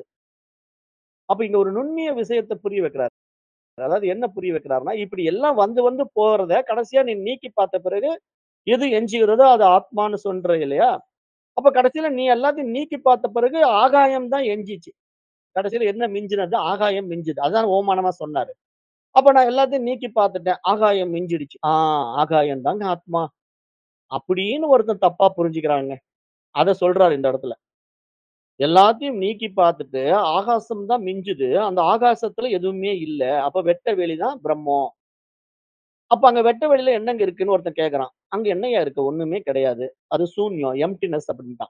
அப்ப இங்க ஒரு நுண்ணிய விஷயத்த புரிய வைக்கிறார். அதாவது என்ன புரிய வைக்கிறார்ன்னா, இப்படி எல்லாம் வந்து வந்து போறத கடைசியா நீ நீக்கி பார்த்த பிறகு, எது எஞ்சுகிறதோ அது ஆத்மான்னு சொல்ற இல்லையா? அப்ப கடைசியில நீ எல்லாத்தையும் நீக்கி பார்த்த பிறகு ஆகாயம் தான் எஞ்சிச்சு. கடைசியில என்ன மிஞ்சினது? ஆகாயம் மிஞ்சுது. அதான் ஓமானமா சொன்னாரு. அப்ப நான் எல்லாத்தையும் நீக்கி பார்த்துட்டேன். ஆகாயம் மிஞ்சிடுச்சு. ஆ ஆகாயம் தாங்க ஆத்மா. அப்படின்னு ஒருத்தன் தப்பா புரிஞ்சுக்கிறாங்க. அத சொல்றாரு இந்த இடத்துல. எல்லாத்தையும் நீக்கி பார்த்துட்டு ஆகாசம் தான் மிஞ்சுது. அந்த ஆகாசத்துல எதுவுமே இல்ல. அப்ப வெட்ட வெளி தான் பிரம்மம். அப்ப அங்க வெட்ட வெளியில என்னங்க இருக்குன்னு ஒருத்தன் கேட்கறான். அங்க என்னய்யா இருக்கு? ஒண்ணுமே கிடையாது. அது சூன்யம், எம்ப்டினஸ் அப்படின்ட்டான்.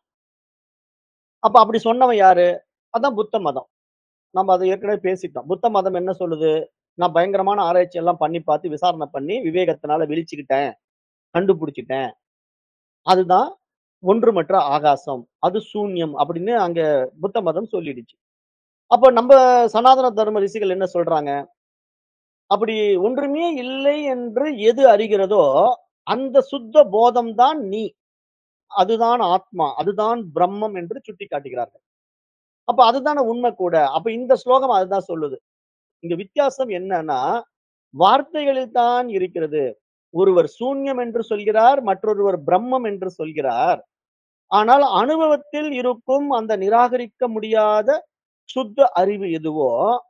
அப்ப அப்படி சொன்னவன் யாரு? அதான் புத்த மதம். நம்ம அத ஏற்கனவே பேசிட்டோம். புத்த மதம் என்ன சொல்லுது? நான் பயங்கரமான ஆராய்ச்சி எல்லாம் பண்ணி பார்த்து விசாரணை பண்ணி விவேகத்தினால விழிச்சுக்கிட்டேன். கண்டுபிடிச்சுட்டேன். அதுதான் ஒன்றுமற்ற ஆகாசம். அது சூன்யம் அப்படின்னு அங்க புத்த மதம் சொல்லிடுச்சு. அப்ப நம்ப சனாதன தர்ம ரிஷிகள் என்ன சொல்றாங்க? அப்படி ஒன்றுமே இல்லை என்று எது அறிகிறதோ, அந்த சுத்த போதம் தான் நீ. அதுதான் ஆத்மா. அதுதான் பிரம்மம் என்று சுட்டிக்காட்டுகிறார்கள். அப்ப அதுதானே உண்மை கூட. அப்ப இந்த ஸ்லோகம் அதுதான் சொல்லுது. இங்க வித்தியாசம் என்னன்னா, வார்த்தைகளில் தான் இருக்கிறது. ஒருவர் சூன்யம் என்று சொல்கிறார், மற்றொருவர் பிரம்மம் என்று சொல்கிறார். ஆனால் அனுபவத்தில் இருக்கும் அந்த நிராகரிக்க முடியாத சுத்த அறிவு எதுவோ,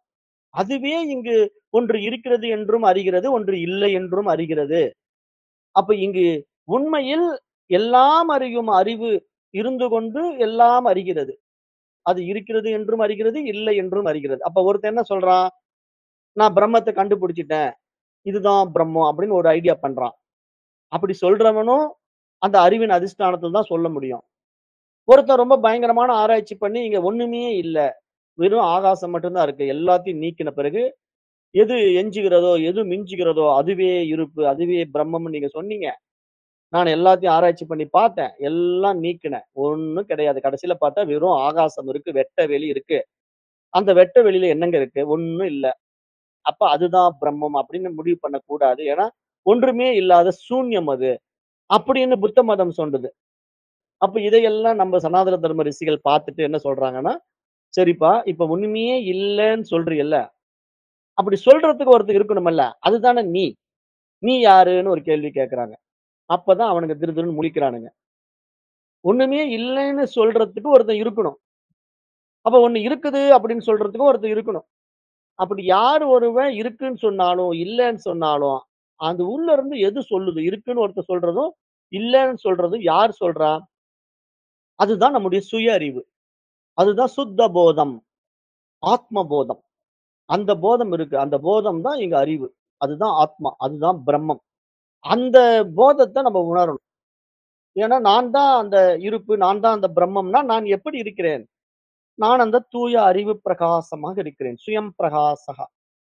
அதுவே இங்கு ஒன்று இருக்கிறது என்றும் அறிகிறது, ஒன்று இல்லை என்றும் அறிகிறது. அப்ப இங்கு உண்மையில் எல்லாம் அறியும் அறிவு இருந்து கொண்டு எல்லாம் அறிகிறது. அது இருக்கிறது என்றும் அறிகிறது, இல்லை என்றும் அறிகிறது. அப்ப ஒருத்தன் என்ன சொல்றான்? நான் பிரம்மத்த கண்டுபிடிச்சுட்டேன். இதுதான் பிரம்மம் அப்படின்னு ஒரு ஐடியா பண்றான். அப்படி சொல்றவனும் அந்த அறிவின் அதிஷ்டானத்துல தான் சொல்ல முடியும். ஒருத்தன் ரொம்ப பயங்கரமான ஆராய்ச்சி பண்ணி இங்க ஒண்ணுமே இல்ல. வெறும் ஆகாசம் மட்டும் தான் இருக்கு. எல்லாத்தையும் நீக்கின பிறகு, எது எஞ்சுகிறதோ, எது மிஞ்சுகிறதோ அதுவே இருப்பு, அதுவே பிரம்மம்னு நீங்க சொன்னீங்க. நான் எல்லாத்தையும் ஆராய்ச்சி பண்ணி பார்த்தேன். எல்லாம் நீக்கினேன். ஒண்ணும் கிடையாது. கடைசியில பார்த்தா வெறும் ஆகாசம் இருக்கு, வெட்ட வெளி இருக்கு. அந்த வெட்ட வெளியில என்னங்க இருக்கு? ஒண்ணும் இல்ல. அப்ப அதுதான் பிரம்மம் அப்படின்னு முடிவு பண்ணக்கூடாது. ஏன்னா, ஒன்றுமே இல்லாத சூன்யம் அது. அப்படின்னு புத்த மதம் சொல்லுது. அப்ப இதையெல்லாம் நம்ம சனாதன தர்ம ரிஷிகள் பார்த்துட்டு என்ன சொல்றாங்கன்னா, சரிப்பா, இப்ப ஒண்ணுமே இல்லன்னு சொல்றீயல்ல. அப்படி சொல்றதுக்கு ஒருத்தன் இருக்கணுமல்ல. அதுதானே நீ. நீ யாருன்னு ஒரு கேள்வி கேட்கறாங்க. அப்பதான் அவனுங்க திரு திருன்னு முழிக்கிறானுங்க. ஒண்ணுமே இல்லன்னு சொல்றதுக்கு ஒருத்தன் இருக்கணும். அப்ப ஒண்ணு இருக்குது அப்படின்னு சொல்றதுக்கும் ஒருத்தன் இருக்கணும். அப்படி யார் ஒருவன் இருக்குன்னு சொன்னாலும், இல்லன்னு சொன்னாலும், அது உள்ள இருந்து எது சொல்லுது? இருக்குன்னு ஒருத்தன் சொல்றதும், இல்லன்னு சொல்றதும் யார் சொல்றா? அதுதான் நம்முடைய சுய அறிவு. அதுதான் சுத்த போதம். ஆத்ம போதம். அந்த போதம் இருக்கு. அந்த போதம் தான் இங்க அறிவு. அதுதான் ஆத்மா. அதுதான் பிரம்மம். அந்த போதத்த நம்ம உணரணும். ஏன்னா, நான் தான் அந்த இருப்பு, நான் தான் அந்த பிரம்மம்னா, நான் எப்படி இருக்கிறேன்? நான் அந்த தூய அறிவு பிரகாசமாக இருக்கிறேன். சுயம் பிரகாசகா.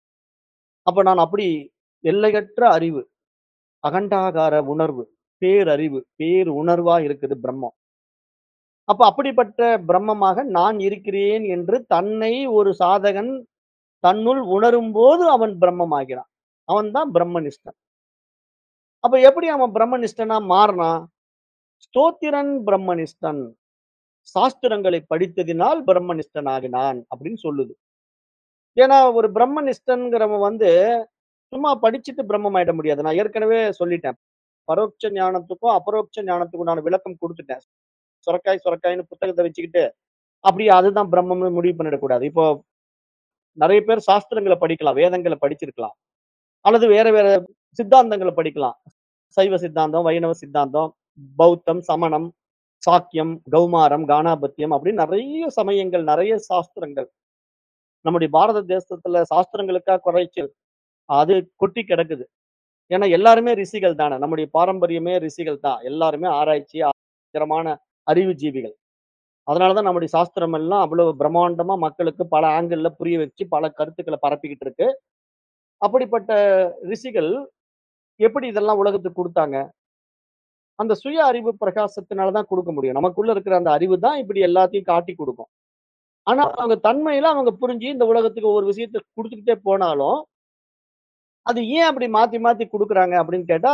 அப்ப நான் அப்படி எல்லையற்ற அறிவு, அகண்டாகார உணர்வு, பேரறிவு, பேருணர்வா இருக்குது பிரம்மம். அப்ப அப்படிப்பட்ட பிரம்மமாக நான் இருக்கிறேன் என்று தன்னை ஒரு சாதகன் தன்னுள் உணரும்போது அவன் பிரம்மமாகிறான். அவன் தான் பிரம்மனிஷ்டன். அப்ப எப்படி அவன் பிரம்மனிஷ்டனா மாறுனான்? ஸ்தோத்திரன் பிரம்மனிஷ்டன். சாஸ்திரங்களை படித்ததினால் பிரம்மனிஷ்டன் ஆகினான் அப்படின்னு சொல்லுது. ஏன்னா, ஒரு பிரம்மனிஷ்டன்கிறவன் வந்து சும்மா படிச்சுட்டு பிரம்மம் ஆயிட முடியாது. நான் ஏற்கனவே சொல்லிட்டேன். பரோட்ச ஞானத்துக்கும், அபரோக்ஷ ஞானத்துக்கும் நான் விளக்கம் குடுத்துட்டேன். சொரக்காய் சொரக்காய்ன்னு புத்தகத்த வச்சுக்கிட்டு, அப்படியே அதுதான் பிரம்மம்னு முடிவு பண்ணிடக்கூடாது. இப்போ நெறைய பேர் சாஸ்திரங்கள படிக்கலாம். வேதங்கள படிச்சிருக்கலாம். அல்லது வேற வேற சித்தாந்தங்கள படிக்கலாம். சைவ சித்தாந்தம், வைணவ சித்தாந்தம், பௌத்தம், சமணம், சாக்கியம், கௌமாரம், கானாபத்தியம் அப்படின்னு நெறைய சமயங்கள், நெறைய சாஸ்திரங்கள். நம்முடைய பாரத தேசத்துல சாஸ்திரங்களுக்கா குறைச்சல். அது கொட்டி கிடக்குது. ஏன்னா எல்லாருமே ரிஷிகள் தானே. நம்முடைய பாரம்பரியமே ரிஷிகள் தான். எல்லாருமே ஆராய்ச்சி, ஆச்சரியமான அறிவுஜீவிகள். அதனால தான் நம்முடைய சாஸ்திரம் எல்லாம் அவ்வளவு பிரம்மாண்டமா மக்களுக்கு பல ஆங்கிள்ல புரிய வச்சு, பல கருத்துக்கள பரப்பிக்கிட்டு இருக்கு. அப்படிப்பட்ட ரிஷிகள் எப்படி இதெல்லாம் உலகத்துக்கு குடுத்தாங்க? அந்த சுய அறிவு பிரகாசத்தினால தான் குடுக்க முடியும். நமக்குள்ள இருக்கிற அந்த அறிவு தான் இப்படி எல்லாத்தையும் காட்டிக் குடுக்கும். ஆனா, அவங்க தன்மையில அவங்க புரிஞ்சு இந்த உலகத்துக்கு ஒவ்வொரு விஷயத்த குடுத்துக்கிட்டே போனாலும் அது ஏன் அப்படி மாத்தி மாத்தி குடுக்குறாங்க அப்படின்னு கேட்டா,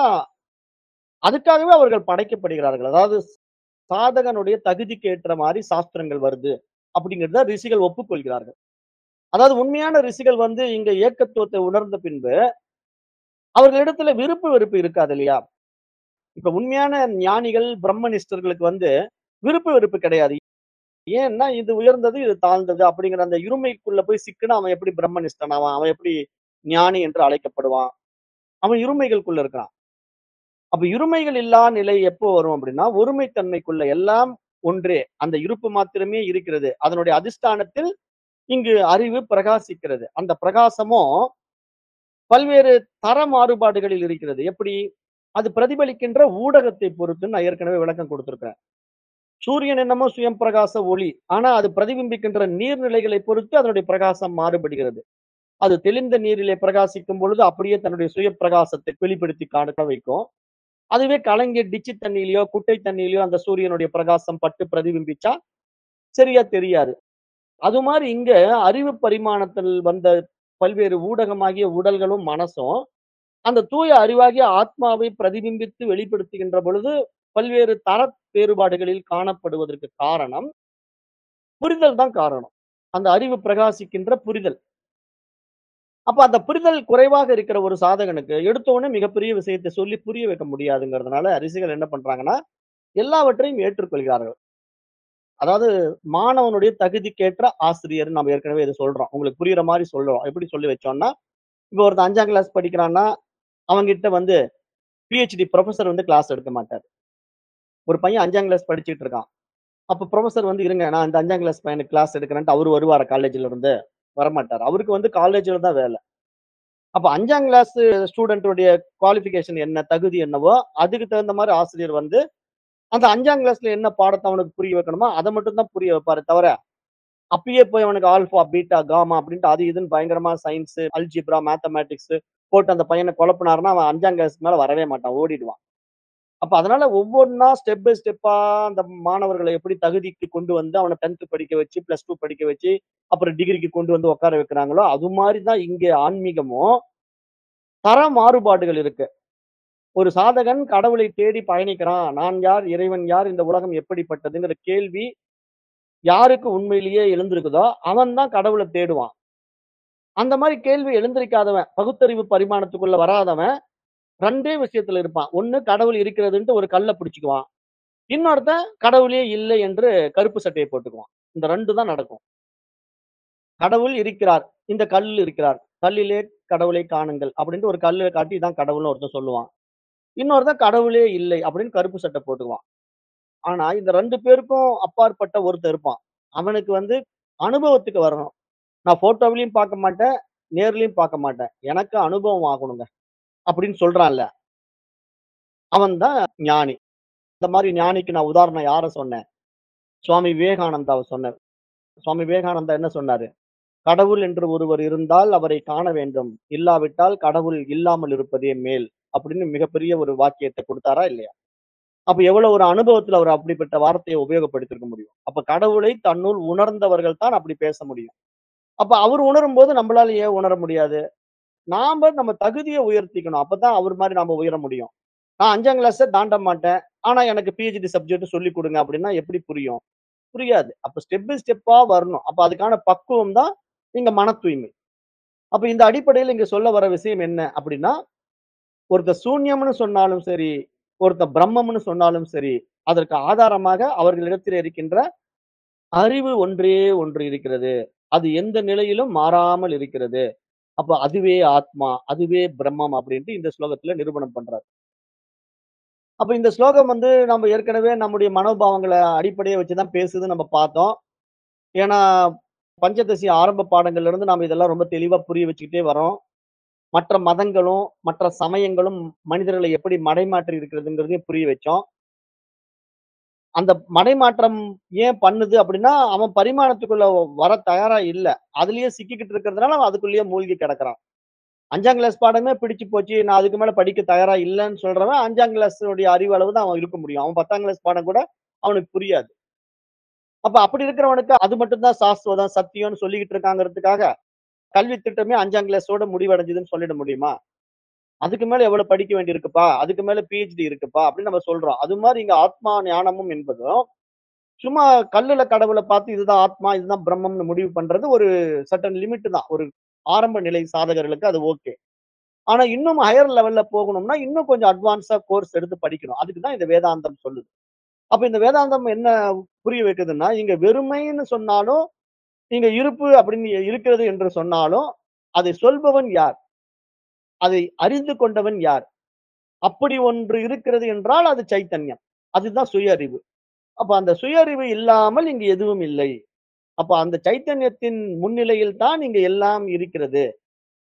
அதுக்காகவே அவர்கள் படைக்கப்படுகிறார்கள். அதாவது சாதகனுடைய தகுதிக்கு ஏற்ற மாரி சாஸ்திரங்கள் வருது. அப்படிங்கிறத ரிஷிகள் ஒப்புக்கொள்கிறார்கள். அதாவது உண்மையான ரிஷிகள் வந்து இங்க ஏகத்துவத்தை உணர்ந்த பின்பு, அவர்களிடத்துல விருப்பு வெறுப்பு இருக்காது இல்லையா? இப்ப உண்மையான ஞானிகள், பிரம்மனிஷ்டர்களுக்கு வந்து விருப்பு வெறுப்பு கிடையாது. ஏன்னா, இது உயர்ந்தது, இது தாழ்ந்தது அப்படிங்கிற அந்த இருமைக்குள்ள போய் சிக்குனா அவன் எப்படி பிரம்மனிஷ்டன் ஆவான்? அவன் எப்படி ஞானி என்று அழைக்கப்படுவான்? அவன் இருமைகளுக்குள்ள இருக்கிறான். அப்ப இருமைகள் இல்லா நிலை எப்போ வரும் அப்படின்னா, ஒருமைத்தன்மைக்குள்ள எல்லாம் ஒன்றே. அந்த இருப்பு மாத்திரமே இருக்கிறது. அதனுடைய அதிஷ்டானத்தில் இங்கு அறிவு பிரகாசிக்கிறது. அந்த பிரகாசமும் பல்வேறு தர மாறுபாடுகளில் இருக்கிறது. எப்படி? அது பிரதிபலிக்கின்ற ஊடகத்தை பொறுத்து நான் ஏற்கனவே விளக்கம் கொடுத்திருக்கிறேன். சூரியன் என்னமோ சுயம் பிரகாச ஒளி. ஆனா அது பிரதிபிம்பிக்கின்ற நீர்நிலைகளை பொறுத்து அதனுடைய பிரகாசம் மாறுபடுகிறது. அது தெளிந்த நீரிலே பிரகாசிக்கும் பொழுது அப்படியே தன்னுடைய சுய பிரகாசத்தை வெளிப்படுத்தி காட்ட வைக்கும். அதுவே கலங்கிய டிச்சு தண்ணீலயோ, குட்டை தண்ணீலயோ அந்த சூரியனுடைய பிரகாசம் பட்டு பிரதிபிம்பிச்சா சரியா தெரியாது. அது மாரி இங்க அறிவு பரிமாணத்தில் வந்த பல்வேறு ஊடகமாகிய உடல்களும், மனசும் அந்த தூய அறிவாகிய ஆத்மாவை பிரதிபிம்பித்து வெளிப்படுத்துகின்ற பொழுது, பல்வேறு தர வேறுபாடுகளில் காணப்படுவதற்கு காரணம் புரிதல் தான் காரணம். அந்த அறிவு பிரகாசிக்கின்ற புரிதல். அப்ப அந்த புரிதல் குறைவாக இருக்கிற ஒரு சாதகனுக்கு, எடுத்த உடனே மிகப்பெரிய விஷயத்தை சொல்லி புரிய வைக்க முடியாதுங்கிறதுனால, ரிஷிகள் என்ன பண்றாங்கன்னா, எல்லாவற்றையும் ஏற்றுக்கொள்கிறார்கள். அதாவது மாணவனுடைய தகுதிக்கேற்ற ஆசிரியர்ன்னு நம்ம ஏற்கனவே இத சொல்றோம். உங்களுக்கு புரியிற மாரி சொல்றோம். எப்படி சொல்லி வச்சோம்னா, இப்ப ஒருத்தன் 5ஆம் கிளாஸ் படிக்கிறான்னா, அவன்கிட்ட வந்து பிஹெச்டி புரொஃபசர் வந்து கிளாஸ் எடுக்க மாட்டாரு. ஒரு பையன் 5ஆம் கிளாஸ் படிச்சுட்டு இருக்கான். அப்ப புரொஃபசர் வந்து இருங்க நான் இந்த 5ஆம் கிளாஸ் பையனுக்கு கிளாஸ் எடுக்கிறேன்ட்டு அவரு வருவாரா காலேஜ்ல இருந்து? வரமாட்டாரு. அவருக்கு வந்து காலேஜ்ல தான் வேல. அப்ப 5ஆம் கிளாஸ் ஸ்டூடண்ட்டுடைய குவாலிஃபிகேஷன் என்ன? தகுதி என்னவோ, அதுக்கு தகுந்த மாரி ஆசிரியர் வந்து, அந்த 5ஆம் கிளாஸ்ல என்ன பாடத்த அவனுக்கு புரிய வைக்கணுமோ, அத மட்டும் தான் புரிய வைப்பாரே தவிர, அப்பயே போய் அவனுக்கு ஆல்ஃபா, பீட்டா, காமா அப்படின்ட்டு அது இதுன்னு பயங்கரமா சயின்ஸ், அல்ஜீப்ரா, மேத்தமேட்டிக்ஸ் போட்டு அந்த பையன குழப்புனாருன்னா, அவன் 5ஆம் கிளாஸ்க்கு மேல வரவே மாட்டான். ஓடிடுவான். அப்ப அதனால ஒவ்வொன்னா ஸ்டெப் பை ஸ்டெப்பா அந்த மாணவர்கள எப்படி தகுதிக்கு கொண்டு வந்து அவன 10த் படிக்க வச்சு, பிளஸ் 2 படிக்க வச்சு, அப்புறம் டிகிரிக்கு கொண்டு வந்து உட்கார வைக்கிறாங்களோ, அது மாரி தான் இங்க ஆன்மீகமும் தர மாறுபாடுகள் இருக்கு. ஒரு சாதகன் கடவுளை தேடி பயணிக்கிறான். நான் யார்? இறைவன் யார்? இந்த உலகம் எப்படிப்பட்டதுங்கிற கேள்வி யாருக்கு உண்மையிலேயே எழுந்திருக்குதோ, அவன் தான் கடவுள தேடுவான். அந்த மாரி கேள்வி எழுந்திருக்காதவன், பகுத்தறிவு பரிமாணத்துக்குள்ள வராதவன் 2டே விஷயத்துல இருப்பான். ஒண்ணு கடவுள் இருக்கிறதுன்ட்டு ஒரு கல்ல பிடிச்சுக்குவான். இன்னொருத்தன் கடவுளே இல்லை என்று கருப்பு சட்டைய போட்டுக்குவான். இந்த 2 தான் நடக்கும். கடவுள் இருக்கிறார். இந்த கல் இருக்கிறார். கல்லிலே கடவுளை காணுங்கள் அப்படின்ட்டு ஒரு கல்ல காட்டி இதான் கடவுள்னு ஒருத்தன் சொல்லுவான். இன்னொருத்தன் கடவுளே இல்லை அப்படின்னு கருப்பு சட்டை போட்டுக்குவான். ஆனா இந்த 2 பேருக்கும் அப்பாற்பட்ட ஒருத்தன் இருப்பான். அவனுக்கு வந்து அனுபவத்துக்கு வரணும். நான் ஃபோட்டோவிலயும் பார்க்க மாட்டேன், நேர்லயும் பார்க்க மாட்டேன். எனக்கு அனுபவம் ஆகணுங்க. அப்படின்னு சொல்றான்ல. அவன் தான் ஞானி. இந்த மாரி ஞானிக்கு நான் உதாரணம் யார சொன்னேன்? சுவாமி விவேகானந்தாவ சொன்னேன். சுவாமி விவேகானந்தா என்ன சொன்னாரு? கடவுள் என்று ஒருவர் இருந்தால் அவரை காண வேண்டும். இல்லாவிட்டால் கடவுள் இல்லாமல் இருப்பதே மேல். அப்படின்னு மிகப்பெரிய ஒரு வாக்கியத்த குடுத்தாரா? இல்லையா? அப்ப எவ்வளவு ஒரு அனுபவத்துல அவர் அப்படிப்பட்ட வார்த்தைய உபயோகப்படுத்தியிருக்க முடியும். அப்ப கடவுளை தன்னுள் உணர்ந்தவர்கள் தான் அப்படி பேச முடியும். அப்ப அவர் உணரும்போது நம்மளால ஏன் உணர முடியாது? நாம நம்ம தகுதிய உயர்த்திக்கணும். அப்பதான் அவர் மாரி நாம உயர முடியும். நான் 5ஆம் கிளாஸ தாண்ட மாட்டேன். ஆனா எனக்கு பிஹெச்டி சப்ஜெக்ட் சொல்லிக் குடுங்க அப்படின்னா எப்படி புரியும்? புரியாது. அப்ப ஸ்டெப் பை ஸ்டெப்பா வரணும். அப்ப அதுக்கான பக்குவம் தான் இங்க மன தூய்மை. அப்ப இந்த அடிப்படையில இங்க சொல்ல வர விஷயம் என்ன அப்படின்னா, ஒருத்தன் சூன்யம்னு சொன்னாலும் சரி, ஒருத்தன் பிரம்மம்னு சொன்னாலும் சரி, அதற்கு ஆதாரமாக அவர்களிடத்தில் இருக்கின்ற அறிவு ஒன்றே ஒன்று இருக்கிறது. அது எந்த நிலையிலும் மாறாமல் இருக்கிறது. அப்ப அதுவே ஆத்மா, அதுவே பிரம்மம் அப்படின்ட்டு இந்த ஸ்லோகத்துல நிரூபணம் பண்றார். அப்ப இந்த ஸ்லோகம் வந்து நம்ம ஏற்கனவே நம்முடைய மனோபாவங்கள அடிப்படையா வச்சு தான் பேசுதுன்னு நம்ம பார்த்தோம். ஏன்னா, பஞ்சதசி ஆரம்ப பாடங்கள்ல இருந்து நாம இதெல்லாம் ரொம்ப தெளிவா புரிய வச்சுக்கிட்டே வர்றோம். மற்ற மதங்களும், மற்ற சமயங்களும் மனிதர்களை எப்படி மடைமாற்றி இருக்கிறதுங்கிறதையும் புரிய வச்சோம். அந்த மடைமாற்றம் ஏன் பண்ணுது அப்படின்னா, அவன் பரிமாணத்துக்குள்ள வர தயாரா இல்ல. அதிலேயே சிக்கிக்கிட்டு இருக்கிறதுனால அவன் அதுக்குள்ளேயே மூழ்கி கிடக்குறான். 5ஆம் கிளாஸ் பாடமே பிடிச்சு போச்சு. நான் அதுக்கு மேல படிக்க தயாரா இல்லன்னு சொல்றவன் 5ஆம் கிளாஸுடைய அறிவு அளவு தான் அவன் இருக்க முடியும். அவன் 10ஆம் கிளாஸ் பாடம் கூட அவனுக்கு புரியாது. அப்ப அப்படி இருக்கிறவனுக்கு அது மட்டும் தான் சாஸ்வதம், சத்தியம்னு சொல்லிக்கிட்டு இருக்காங்கிறதுக்காக, கல்வி திட்டமே 5ஆம் கிளாஸோட முடிவடைஞ்சதுன்னு சொல்லிட முடியுமா? அதுக்கு மேல எவ்வளவு படிக்க வேண்டியிருக்குப்பா, அதுக்கு மேல பிஹெச்டி இருக்குப்பா அப்படின்னு நம்ம சொல்றோம். அது மாரி இங்க ஆத்மா ஞானமும் என்பதும், சும்மா கல்லுல கடவுள பார்த்து இதுதான் ஆத்மா, இதுதான் பிரம்மம்னு முடிவு பண்றது ஒரு சர்டன் லிமிட் தான். ஒரு ஆரம்ப நிலை சாதகர்களுக்கு அது ஓகே. ஆனா இன்னும் ஹையர் லெவல்ல போகணும்னா, இன்னும் கொஞ்சம் அட்வான்ஸா கோர்ஸ் எடுத்து படிக்கணும். அதுக்கு தான் இந்த வேதாந்தம் சொல்லுது. அப்ப இந்த வேதாந்தம் என்ன புரிய வைக்குதுன்னா, இங்க வெறுமைன்னு சொன்னாலும், இங்க இருப்பு அப்படின்னு இருக்கிறது என்று சொன்னாலும், அதை சொல்பவன் யார்? அதை அறிந்து கொண்டவன் யார்? அப்படி ஒன்று இருக்கிறது என்றால் அது சைத்தன்யம். அதுதான் சுய அறிவு. அப்ப அந்த சுய அறிவு இல்லாமல் இங்கு எதுவும் இல்லை. அப்ப அந்த சைத்தன்யத்தின் முன்னிலையில் தான் இங்க எல்லாம் இருக்கிறது.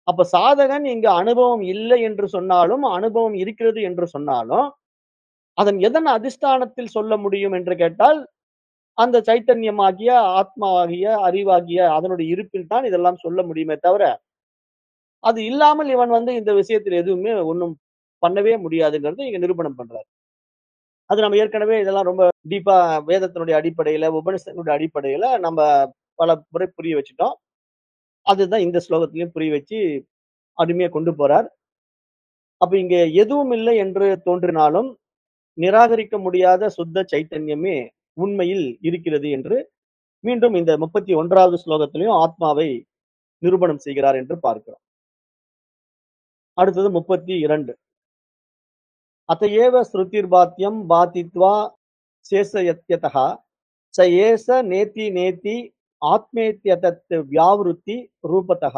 அப்ப சாதகன் இங்கு அனுபவம் இல்லை என்று சொன்னாலும், அனுபவம் இருக்கிறது என்று சொன்னாலும், அதன் எதன் அதிஷ்டானத்தில் சொல்ல முடியும் என்று கேட்டால், அந்த சைத்தன்யமாகிய, ஆத்மாவாகிய, அறிவாகிய அதனுடைய இருப்பில் தான் இதெல்லாம் சொல்ல முடியுமே தவிர, அது இல்லாமல் இவன் வந்து இந்த விஷயத்தில் எதுவுமே ஒண்ணும் பண்ணவே முடியாதுங்கிறத இங்க நிரூபணம் பண்றார். அது நம்ம ஏற்கனவே இதெல்லாம் ரொம்ப டீப்பா வேதத்தினுடைய அடிப்படையில, உபனிஷத்தினுடைய அடிப்படையில நம்ம பல முறை புரிய வச்சுட்டோம். அதுதான் இந்த ஸ்லோகத்திலயும் புரிய வச்சு அருமையா கொண்டு போறார். அப்ப இங்க எதுவும் இல்லை என்று தோன்றினாலும், நிராகரிக்க முடியாத சுத்த சைத்தன்யமே உண்மையில் இருக்கிறது என்று மீண்டும் இந்த 31வது ஸ்லோகத்திலயும் ஆத்மாவை நிரூபணம் செய்கிறார் என்று பார்க்கிறோம். அடுத்தது 32. அதயேவ ஸ்ருதிர்பாத்யம் பாதித்வா சேஷயத்யதः ச ஏஷ நேதி நேதி ஆத்மேத்யதத் வியாவிருத்தி ரூபதः.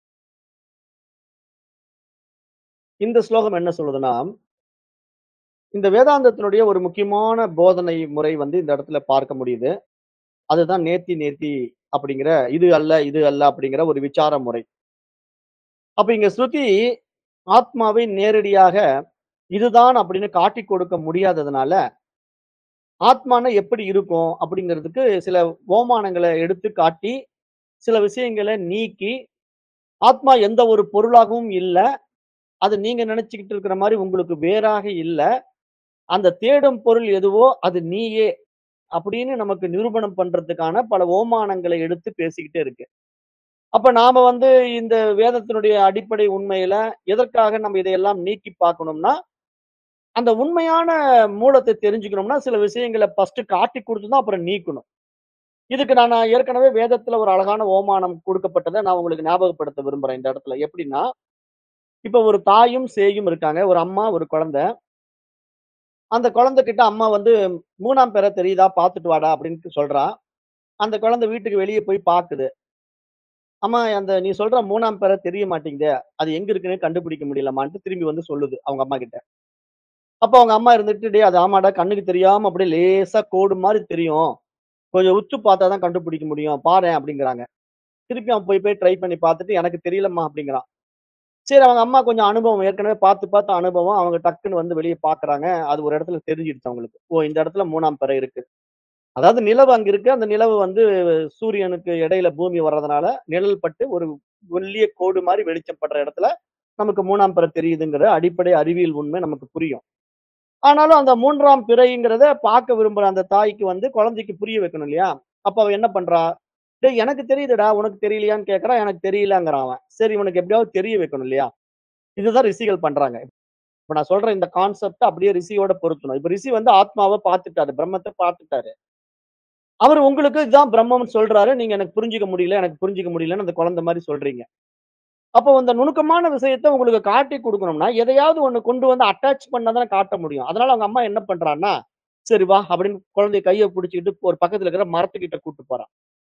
இந்த ஸ்லோகம் என்ன சொல்லுதுன்னா, இந்த வேதாந்தத்தினுடைய ஒரு முக்கியமான போதனை முறை வந்து இந்த இடத்துல பார்க்க முடியுது. அதுதான் நேத்தி நேத்தி அப்படிங்கிற இது அல்ல, இது அல்ல அப்படிங்கிற ஒரு விசார முறை. அப்ப இங்க ஸ்ருதி ஆத்மாவை நேரடியாக இதுதான் அப்படின்னு காட்டிக் கொடுக்க முடியாததுனால, ஆத்மான்னா எப்படி இருக்கும் அப்படிங்கிறதுக்கு சில ஓமானங்கள எடுத்து காட்டி, சில விஷயங்கள நீக்கி, ஆத்மா எந்த ஒரு பொருளாகவும் இல்ல. அது நீங்க நினைச்சுக்கிட்டு இருக்கிற மாரி உங்களுக்கு வேறாக இல்ல. அந்த தேடும் பொருள் எதுவோ அது நீயே அப்படின்னு நமக்கு நிரூபணம் பண்றதுக்கான பல ஓமானங்களை எடுத்து பேசிக்கிட்டே இருக்கு. அப்ப நாம வந்து இந்த வேதத்தினுடைய அடிப்படை உண்மையில எதற்காக நம்ம இதையெல்லாம் நீக்கி பார்க்கணும்னா, அந்த உண்மையான மூலத்தை தெரிஞ்சுக்கணும்னா, சில விஷயங்கள ஃபர்ஸ்ட் காட்டிக் குடுத்து தான் அப்புறம் நீக்கணும். இதுக்கு நான் நான் ஏற்கனவே வேதத்துல ஒரு அழகான ஓமானம் குடுக்கப்பட்டத நான் உங்களுக்கு ஞாபகப்படுத்த விரும்புறேன் இந்த இடத்துல. எப்படின்னா, இப்ப ஒரு தாயும், சேயும் இருக்காங்க. ஒரு அம்மா, ஒரு குழந்தை. அந்த குழந்தைகிட்ட அம்மா வந்து 3ஆம் பெற தெரியுதா? பார்த்துட்டு வாடா அப்படின்ட்டு சொல்றா. அந்த குழந்தை வீட்டுக்கு வெளிய போய் பாக்குது. அம்மா அந்த நீ சொல்ற 3ஆம் பெற தெரிய மாட்டேங்குதே. அது எங்க இருக்குன்னே கண்டுபிடிக்க முடியலம்மான்ட்டு திரும்பி வந்து சொல்லுது அவங்க அம்மா கிட்ட. அப்ப அவங்க அம்மா இருந்துட்டு, "டேய் அது ஆமாடா கண்ணுக்கு தெரியாம அப்படியே லேசா கோடு மாரி தெரியும். கொஞ்சம் உத்து பார்த்தா தான் கண்டுபிடிக்க முடியும். பாரேன்" அப்படிங்கிறாங்க. திருப்பி அவன் போய் போய் ட்ரை பண்ணி பார்த்துட்டு, "எனக்கு தெரியலம்மா" அப்படிங்கிறான். சரி அவங்க அம்மா கொஞ்சம் அனுபவம் ஏற்கனவே பார்த்து பார்த்து அனுபவம். அவங்க டக்குன்னு வந்து வெளிய பார்க்குறாங்க. அது ஒரு இடத்துல தெரிஞ்சிடுச்சு அவங்களுக்கு. ஓ! இந்த இடத்துல 3ஆம் பெற இருக்கு. அதாவது நிலவு அங்க இருக்கு. அந்த நிலவு வந்து சூரியனுக்கு இடையில பூமி வர்றதுனால, நிழல் பட்டு ஒரு மெல்லிய கோடு மாரி வெளிச்சம் படுற இடத்துல, நமக்கு 3ஆம் பெற தெரியுதுங்கிற அடிப்படை அறிவியல் உண்மை நமக்கு புரியும். ஆனாலும் அந்த 3ஆம் பிறைங்கிறத பார்க்க விரும்புற அந்த தாய்க்கு வந்து குழந்தைக்கு புரிய வைக்கணும் இல்லையா? அப்ப அவ என்ன பண்றா? "டேய் எனக்கு தெரியுதுடா, உனக்கு தெரியலையான்னு?" கேட்கிறா. "எனக்கு தெரியலங்கிறான் அவன்." சரி இவனுக்கு எப்படியாவது தெரிய வைக்கணும் இல்லையா? இதுதான் ரிஷிகள் பண்றாங்க. இப்ப நான் சொல்ற இந்த கான்செப்ட்ட அப்படியே ரிஷியோட பொருத்தணும். இப்ப ரிஷி வந்து ஆத்மாவ பார்த்துட்டாரு. பிரம்மத்த பார்த்துட்டாரு. அவரு உங்களுக்கு இதான் பிரம்மம்னு சொல்றாரு. நீங்க எனக்கு புரிஞ்சுக்க முடியல, எனக்கு புரிஞ்சுக்க முடியலன்னு அந்த குழந்தை மாரி சொல்றீங்க. அப்போ அந்த நுணுக்கமான விஷயத்த உங்களுக்கு காட்டிக் குடுக்கணும்னா, எதையாவது ஒண்ணு கொண்டு வந்து அட்டாச் பண்ணா தானே காட்ட முடியும். அதனால அவங்க அம்மா என்ன பண்றான்னா, "சரி வா" அப்படின்னு குழந்தைய கைய புடிச்சுக்கிட்டு ஒரு பக்கத்துல இருக்கிற மரத்துக்கிட்ட கூட்டு போறா.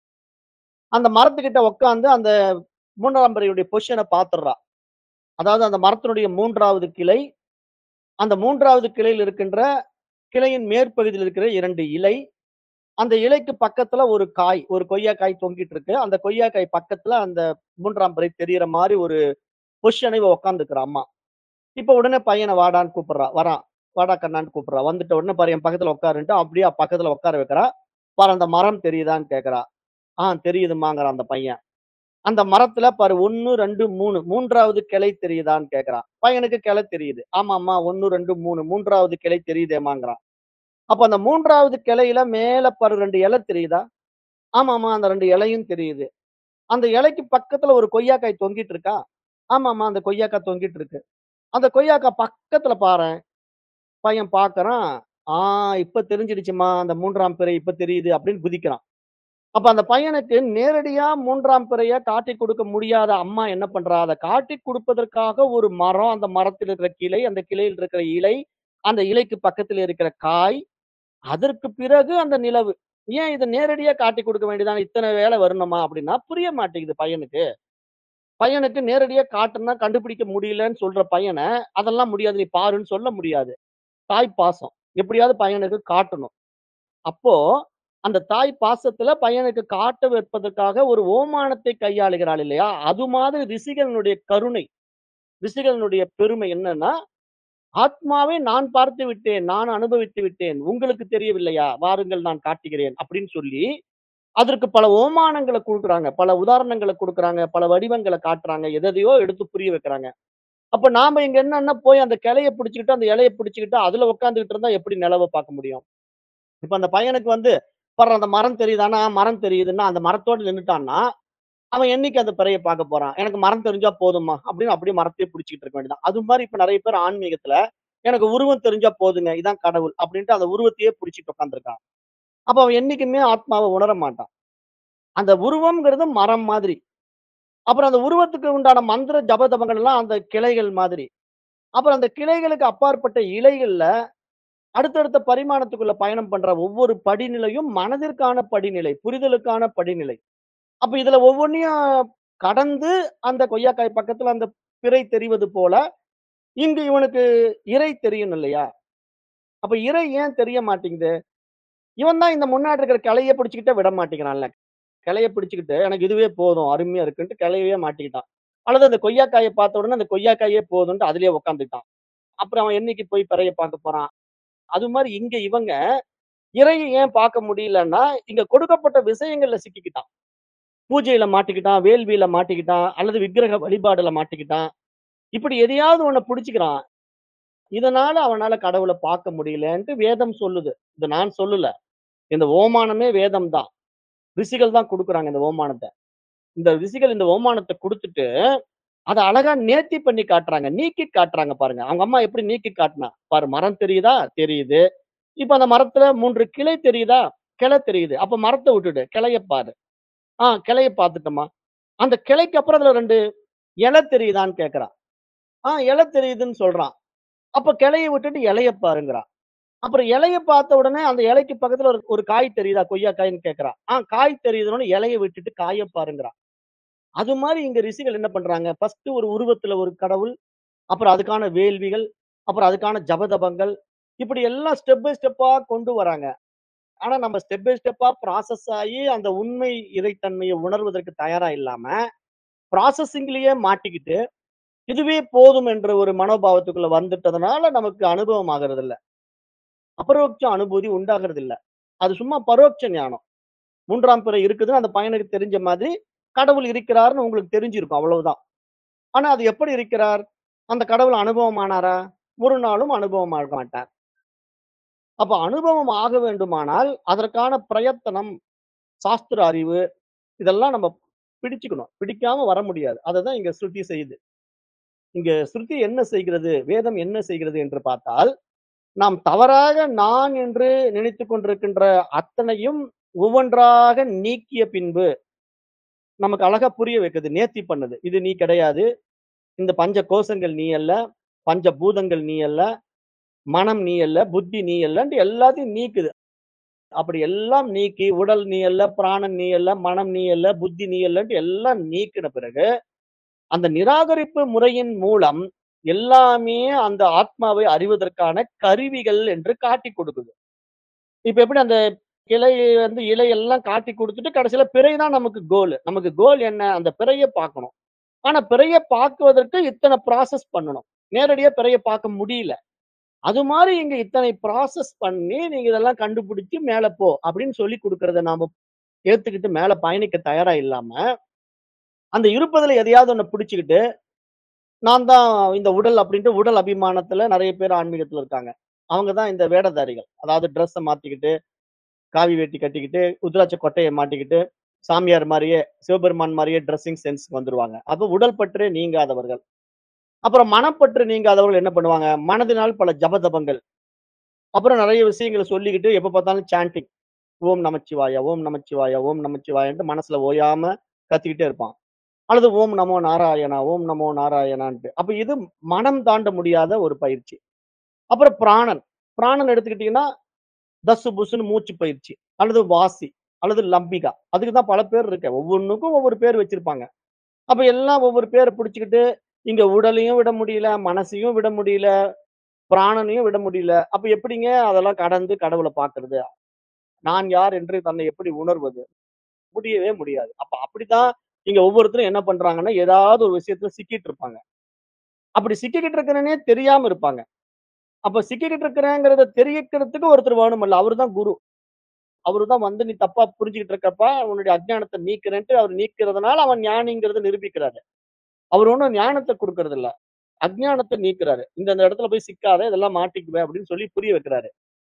அந்த மரத்துக்கிட்ட உட்கார்ந்து அந்த 3ஆம் பிறையுடைய பொசிஷன பார்த்துடுறா. அதாவது அந்த மரத்தினுடைய 3வது கிளை, அந்த 3வது கிளையில் இருக்கின்ற கிளையின் மேற்பகுதியில் இருக்கிற 2 இலை, அந்த இலைக்கு பக்கத்துல ஒரு காய், ஒரு கொய்யாக்காய் தொங்கிட்டு இருக்கு. அந்த கொய்யாக்காய் பக்கத்துல அந்த 3ஆம் பிறை தெரியிற மாரி ஒரு பொசிஷன்ல இவ உட்கார்ந்துக்கிறா அம்மா. இப்ப உடனே பையன வாடான்னு கூப்பிடுறா. வரான். வாடா கண்ணான்னு கூப்பிடுறா. வந்துட்ட உடனே பாரு என் பக்கத்துல உட்காருன்ட்டு அப்படியே பக்கத்துல உட்கார வைக்கிறா. பாரு அந்த மரம் தெரியுதான்னு கேட்கிறா. ஆ தெரியுதும்மாங்கிறான் அந்த பையன். அந்த மரத்துல பாரு 1, 2, 3 3வது கிளை தெரியுதான்னு கேட்கிறான். பையனுக்கு கிளை தெரியுது. ஆமாம்மா 1, 2, 3 3வது கிளை தெரியுதேம்மாங்கிறான். அப்ப அந்த 3வது கிளையில மேல பாரு 2 இலை தெரியுதா? ஆமாம்மா அந்த 2 இலையும் தெரியுது. அந்த இலைக்கு பக்கத்துல ஒரு கொய்யாக்காய் தொங்கிட்டு இருக்கா? ஆமாம்மா அந்த கொய்யாக்காய் தொங்கிட்டு இருக்கு. அந்த கொய்யாக்காய் பக்கத்துல பாரேன். பையன் பார்க்கறான். ஆ இப்ப தெரிஞ்சிடுச்சும்மா அந்த 3ஆம் பிறை இப்ப தெரியுது அப்படின்னு குதிக்கிறான். அப்ப அந்த பையனுக்கு நேரடியா 3ஆம் பிறைய காட்டிக் கொடுக்க முடியாத அம்மா என்ன பண்றா? அத காட்டிக் கொடுப்பதற்காக ஒரு மரம், அந்த மரத்தில் இருக்கிற கிளை, அந்த கிளையில் இருக்கிற இலை, அந்த இலைக்கு பக்கத்துல இருக்கிற காய், அதற்கு பிறகு அந்த நிலவு. ஏன் இத நேரடியா காட்டிக் கொடுக்க வேண்டியதானே? இத்தனை வேலை வரணுமா? அப்படின்னா புரிய மாட்டேங்குது பையனுக்கு. பையனுக்கு நேரடியா காட்டுனா கண்டுபிடிக்க முடியலன்னு சொல்ற பையன, அதெல்லாம் முடியாது நீ பாருன்னு சொல்ல முடியாது. தாய் பாசம். எப்படியாவது பையனுக்கு காட்டணும். அப்போ அந்த தாய் பாசத்துல பையனுக்கு காட்ட வைப்பதற்காக ஒரு ஓமானத்தை கையாளுகிறாள் இல்லையா? அது மாதிரி ரிஷிகளினுடைய கருணை, ரிஷிகளினுடைய பெருமை என்னன்னா, "ஆத்மாவை நான் பார்த்து விட்டேன். நான் அனுபவித்து விட்டேன். உங்களுக்கு தெரியவில்லையா? வாருங்கள் நான் காட்டுகிறேன்." அப்படின்னு சொல்லி, அதற்கு பல ஓமானங்கள குடுக்குறாங்க. பல உதாரணங்கள குடுக்குறாங்க. பல வடிவங்கள காட்டுறாங்க. எதெதையோ எடுத்து புரிய வைக்கிறாங்க. அப்ப நாம இங்க என்னன்னா, போய் அந்த கிளைய பிடிச்சுக்கிட்டு, அந்த இலைய பிடிச்சுக்கிட்டு, அதுல உட்கார்ந்துகிட்டு இருந்தா எப்படி நிலவ பார்க்க முடியும்? இப்ப அந்த பையனுக்கு வந்து, "பார்றா அந்த மரம் தெரியுதான்னா, மரம் தெரியுதுன்னா, அந்த மரத்தோட நின்னுட்டான்னா, அவன் என்னைக்கு அந்த பிறைய பார்க்க போறான்? எனக்கு மரம் தெரிஞ்சா போதும்மா." அப்படின்னு அப்படியே மரத்தையே பிடிச்சுக்கிட்டு இருக்க வேண்டியதுதான். அது மாரி இப்ப நெறைய பேர் ஆன்மீகத்துல, "எனக்கு உருவம் தெரிஞ்சா போதுங்க. இதான் கடவுள்." அப்படின்ட்டு அந்த உருவத்தையே பிடிச்சுட்டு உட்கார்ந்திருக்கான். அப்ப அவன் என்னைக்குமே ஆத்மாவ உணர மாட்டான். அந்த உருவம்ங்கிறது மரம் மாதிரி. அப்புறம் அந்த உருவத்துக்கு உண்டான மந்திர ஜப தபங்கள் எல்லாம் அந்த கிளைகள் மாதிரி. அப்புறம் அந்த கிளைகளுக்கு அப்பாற்பட்ட இலைகள்ல, அடுத்தடுத்த பரிமாணத்துக்குள்ள பயணம் பண்ற ஒவ்வொரு படிநிலையும் மனதிற்கான படிநிலை, புரிதலுக்கான படிநிலை. அப்ப இதுல ஒவ்வொன்னையும் கடந்து அந்த கொய்யாக்காய் பக்கத்துல அந்த பிறை தெரிவது போல, இங்கு இவனுக்கு இறை தெரியணும் இல்லையா? அப்ப இறை ஏன் தெரிய மாட்டேங்குது? இவன் தான் இந்த முன்னாடி இருக்கிற கிளைய பிடிச்சுக்கிட்டே விட மாட்டேங்கிறான்ல. கிளைய பிடிச்சுக்கிட்டு, "எனக்கு இதுவே போதும். அருமையா இருக்குன்ட்டு" கிளையவே மாட்டிக்கிட்டான். அல்லது அந்த கொய்யாக்காய பார்த்த உடனே அந்த கொய்யாக்காயே போதும்ன்ட்டு அதிலேயே உட்கார்ந்துட்டான். அப்புறம் அவன் என்னைக்கு போய் பிறைய பார்க்க போறான்? அது மாரி இங்க இவங்க, இறைய ஏன் பார்க்க முடியலன்னா, இங்க கொடுக்கப்பட்ட விஷயங்கள்ல சிக்கிக்கிட்டான். பூஜையில மாட்டிக்கிட்டான், வேள்வியில மாட்டிக்கிட்டான், அல்லது விக்கிரக வழிபாடுல மாட்டிக்கிட்டான். இப்படி எதையாவது ஒண்ண புடிச்சுக்கிறான். இதனால அவனால கடவுள பார்க்க முடியலன்ட்டு வேதம் சொல்லுது. இத நான் சொல்லல. இந்த ஓமானமே வேதம் தான். ரிஷிகள் தான் குடுக்குறாங்க இந்த ஓமானத்த. இந்த ரிஷிகள் இந்த ஓமானத்த குடுத்துட்டு, அத அழகா நேர்த்தி பண்ணி காட்டுறாங்க. நீக்கி காட்டுறாங்க பாருங்க. அவங்க அம்மா எப்படி நீக்கி காட்டுனா, "பாரு மரம் தெரியுதா? தெரியுது. இப்ப அந்த மரத்துல 3 கிளை தெரியுதா? கிளை தெரியுது. அப்ப மரத்த விட்டுடு. கிளைய பாரு." "ஆ கிளைய பார்த்துட்டம்மா." அந்த கிளைக்கு அப்புறம் அதுல 2 இலை தெரியுதான்னு கேட்கிறான். "ஆ இலை தெரியுதுன்னு" சொல்றான். அப்ப கிளைய விட்டுட்டு இலைய பாருங்கிறான். அப்புறம் இலைய பார்த்த உடனே அந்த இலைக்கு பக்கத்துல ஒரு ஒரு காய் தெரியுதா? கொய்யாக்காய்ன்னு கேட்கிறான். "ஆ காய் தெரியுதுன்னோனே இலைய விட்டுட்டு காய பாருங்கிறான்." அது மாரி இங்க ரிஷிகள் என்ன பண்றாங்க, ஃபர்ஸ்ட் ஒரு உருவத்துல ஒரு கடவுள், அப்புறம் அதுக்கான வேள்விகள், அப்புறம் அதுக்கான ஜபதபங்கள், இப்படி எல்லாம் ஸ்டெப் பை ஸ்டெப்பா கொண்டு வராங்க. ஆனா நம்ம ஸ்டெப் பை ஸ்டெப்பா ப்ராசஸ் ஆயி அந்த உண்மை இறைத்தன்மைய உணர்வதற்கு தயாரா இல்லாம, ப்ராசஸிங்லயே மாட்டிக்கிட்டு, இதுவே போதும் என்ற ஒரு மனோபாவத்துக்குள்ள வந்துட்டதுனால நமக்கு அனுபவம் ஆகுறதில்ல. அபரோக்ஷ அனுபூதி உண்டாகுறதில்ல. அது சும்மா பரோட்ச ஞானம். 3ஆம் பிறை இருக்குதுன்னு அந்த பையனுக்கு தெரிஞ்ச மாதிரி, கடவுள் இருக்கிறார்ன்னு உங்களுக்கு தெரிஞ்சிருக்கும் அவ்வளவுதான். ஆனா அது எப்படி இருக்கிறார்? அந்த கடவுள் அனுபவம் ஆனாரா? ஒரு நாளும் அனுபவம் ஆக மாட்டார். அப்ப அனுபவம் ஆக வேண்டுமானால், அதற்கான பிரயத்தனம், சாஸ்திர அறிவு, இதெல்லாம் நம்ம பிடிச்சுக்கணும். பிடிக்காம வர முடியாது. அததான் இங்க ஸ்ருதி செய்யுது. இங்க ஸ்ருதி என்ன செய்கிறது? வேதம் என்ன செய்கிறது என்று பார்த்தால், நாம் தவறாக நான் என்று நினைத்துக் கொண்டிருக்கின்ற அத்தனையும் ஒவ்வொன்றாக நீக்கிய பின்பு, நமக்கு அழகா புரிய வைக்குது. நேர்த்தி பண்ணுது. இது நீ கிடையாது. இந்த பஞ்ச கோஷங்கள் நீ அல்ல. பஞ்ச பூதங்கள் நீ அல்ல. மனம் நீ அல்ல. புத்தி நீ அல்லன்ட்டு எல்லாத்தையும் நீக்குது. அப்படி எல்லாம் நீக்கி, உடல் நீ அல்ல, பிராணன் நீ அல்ல, மனம் நீ அல்ல, புத்தி நீ அல்லன்ட்டு எல்லாம் நீக்கின பிறகு, அந்த நிராகரிப்பு முறையின் மூலம் எல்லாமே அந்த ஆத்மாவை அறிவதற்கான கருவிகள் என்று காட்டிக் கொடுக்குது. இப்ப எப்படி அந்த கிளை வந்து இலை எல்லாம் காட்டிக் குடுத்துட்டு, கடைசியில பிறை தான் நமக்கு கோல். நமக்கு கோல் என்ன? அந்த பிறைய பார்க்கணும். ஆனா பிறைய பார்க்குவதற்கு இத்தன ப்ராசஸ் பண்ணணும். நேரடியா பிறைய பார்க்க முடியல. அது மாரி இங்க இத்தனை ப்ராசஸ் பண்ணி, நீங்க இதெல்லாம் கண்டுபிடிச்சு மேல போ அப்படின்னு சொல்லிக் குடுக்கிறத நாம ஏத்துக்கிட்டு மேல பயணிக்க தயாரா இல்லாம, அந்த இருப்பதுல எதையாவது ஒண்ண பிடிச்சுக்கிட்டு, நான் தான் இந்த உடல் அப்படின்ட்டு உடல் அபிமானத்துல நெறைய பேர் ஆன்மீகத்துல இருக்காங்க. அவங்க தான் இந்த வேடதாரிகள். அதாவது ட்ரெஸ்ஸ மாத்திக்கிட்டு, காவி வேட்டி கட்டிக்கிட்டு, உத்ராட்ச கொட்டைய மாட்டிக்கிட்டு, சாமியார் மாரியே, சிவபெருமான் மாரியே டிரெஸ்ஸிங் சென்ஸ்க்கு வந்துருவாங்க. அப்ப உடல் பற்றே நீங்காதவர்கள். அப்புறம் மனப்பற்று நீங்காதவர்கள் என்ன பண்ணுவாங்க? மனதினால் பல ஜபதபங்கள். அப்புறம் நெறைய விஷயங்கள சொல்லிக்கிட்டு எப்ப பார்த்தாலும் சாண்டிங். ஓம் நமச்சிவாய, ஓம் நமச்சிவாய, ஓம் நமச்சிவாயன்ட்டு மனசுல ஓயாம கத்திக்கிட்டே இருப்பான். அல்லது ஓம் நமோ நாராயணா, ஓம் நமோ நாராயணான்ட்டு. அப்ப இது மனம் தாண்ட முடியாத ஒரு பயிற்சி. அப்புறம் பிராணன். பிராணன் எடுத்துக்கிட்டீங்கன்னா, தஸ்ஸு புஸ்ஸுன்னு மூச்சு பயிற்சி. அல்லது வாசி, அல்லது லம்பிகா. அதுக்கு தான் பல பேர் இருக்கு. ஒவ்வொன்னுக்கும் ஒவ்வொரு பேர் வச்சிருப்பாங்க. அப்ப எல்லாம் ஒவ்வொரு பேர பிடிச்சுக்கிட்டு, இங்க உடலையும் விட முடியல, மனசையும் விட முடியல, பிராணனையும் விட முடியல. அப்ப எப்படிங்க அதெல்லாம் கடந்து கடவுள பார்க்கிறது? நான் யார் என்று தன்னை எப்படி உணர்வது? முடியவே முடியாது. அப்ப அப்படித்தான் இங்க ஒவ்வொருத்தரும் என்ன பண்றாங்கன்னா, ஏதாவது ஒரு விஷயத்துல சிக்கிட்டு இருப்பாங்க. அப்படி சிக்கிக்கிட்டு இருக்கிறேன்னே தெரியாம இருப்பாங்க. அப்ப சிக்கிக்கிட்டு இருக்கிறேங்கிறத தெரிவிக்கிறதுக்கு ஒருத்தர் வேணும்ல்ல. அவர்தான் குரு. அவரு தான் வந்து நீ தப்பா புரிஞ்சுகிட்டு இருக்கப்பா, உன்னுடைய அஜ்ஞானத்த நீக்குறேன்ட்டு அவர் நீக்கிறதுனால அவன் ஞானிங்கிறத நிரூபிக்கிறாரு. அவர் ஒண்ணும் ஞானத்த குடுக்கறது இல்ல. அஜ்ஞானத்த நீக்குறாரு. இந்த இந்த இடத்துல போய் சிக்காத, இதெல்லாம் மாட்டிக்குவ அப்படின்னு சொல்லி புரிய வைக்கிறாரு.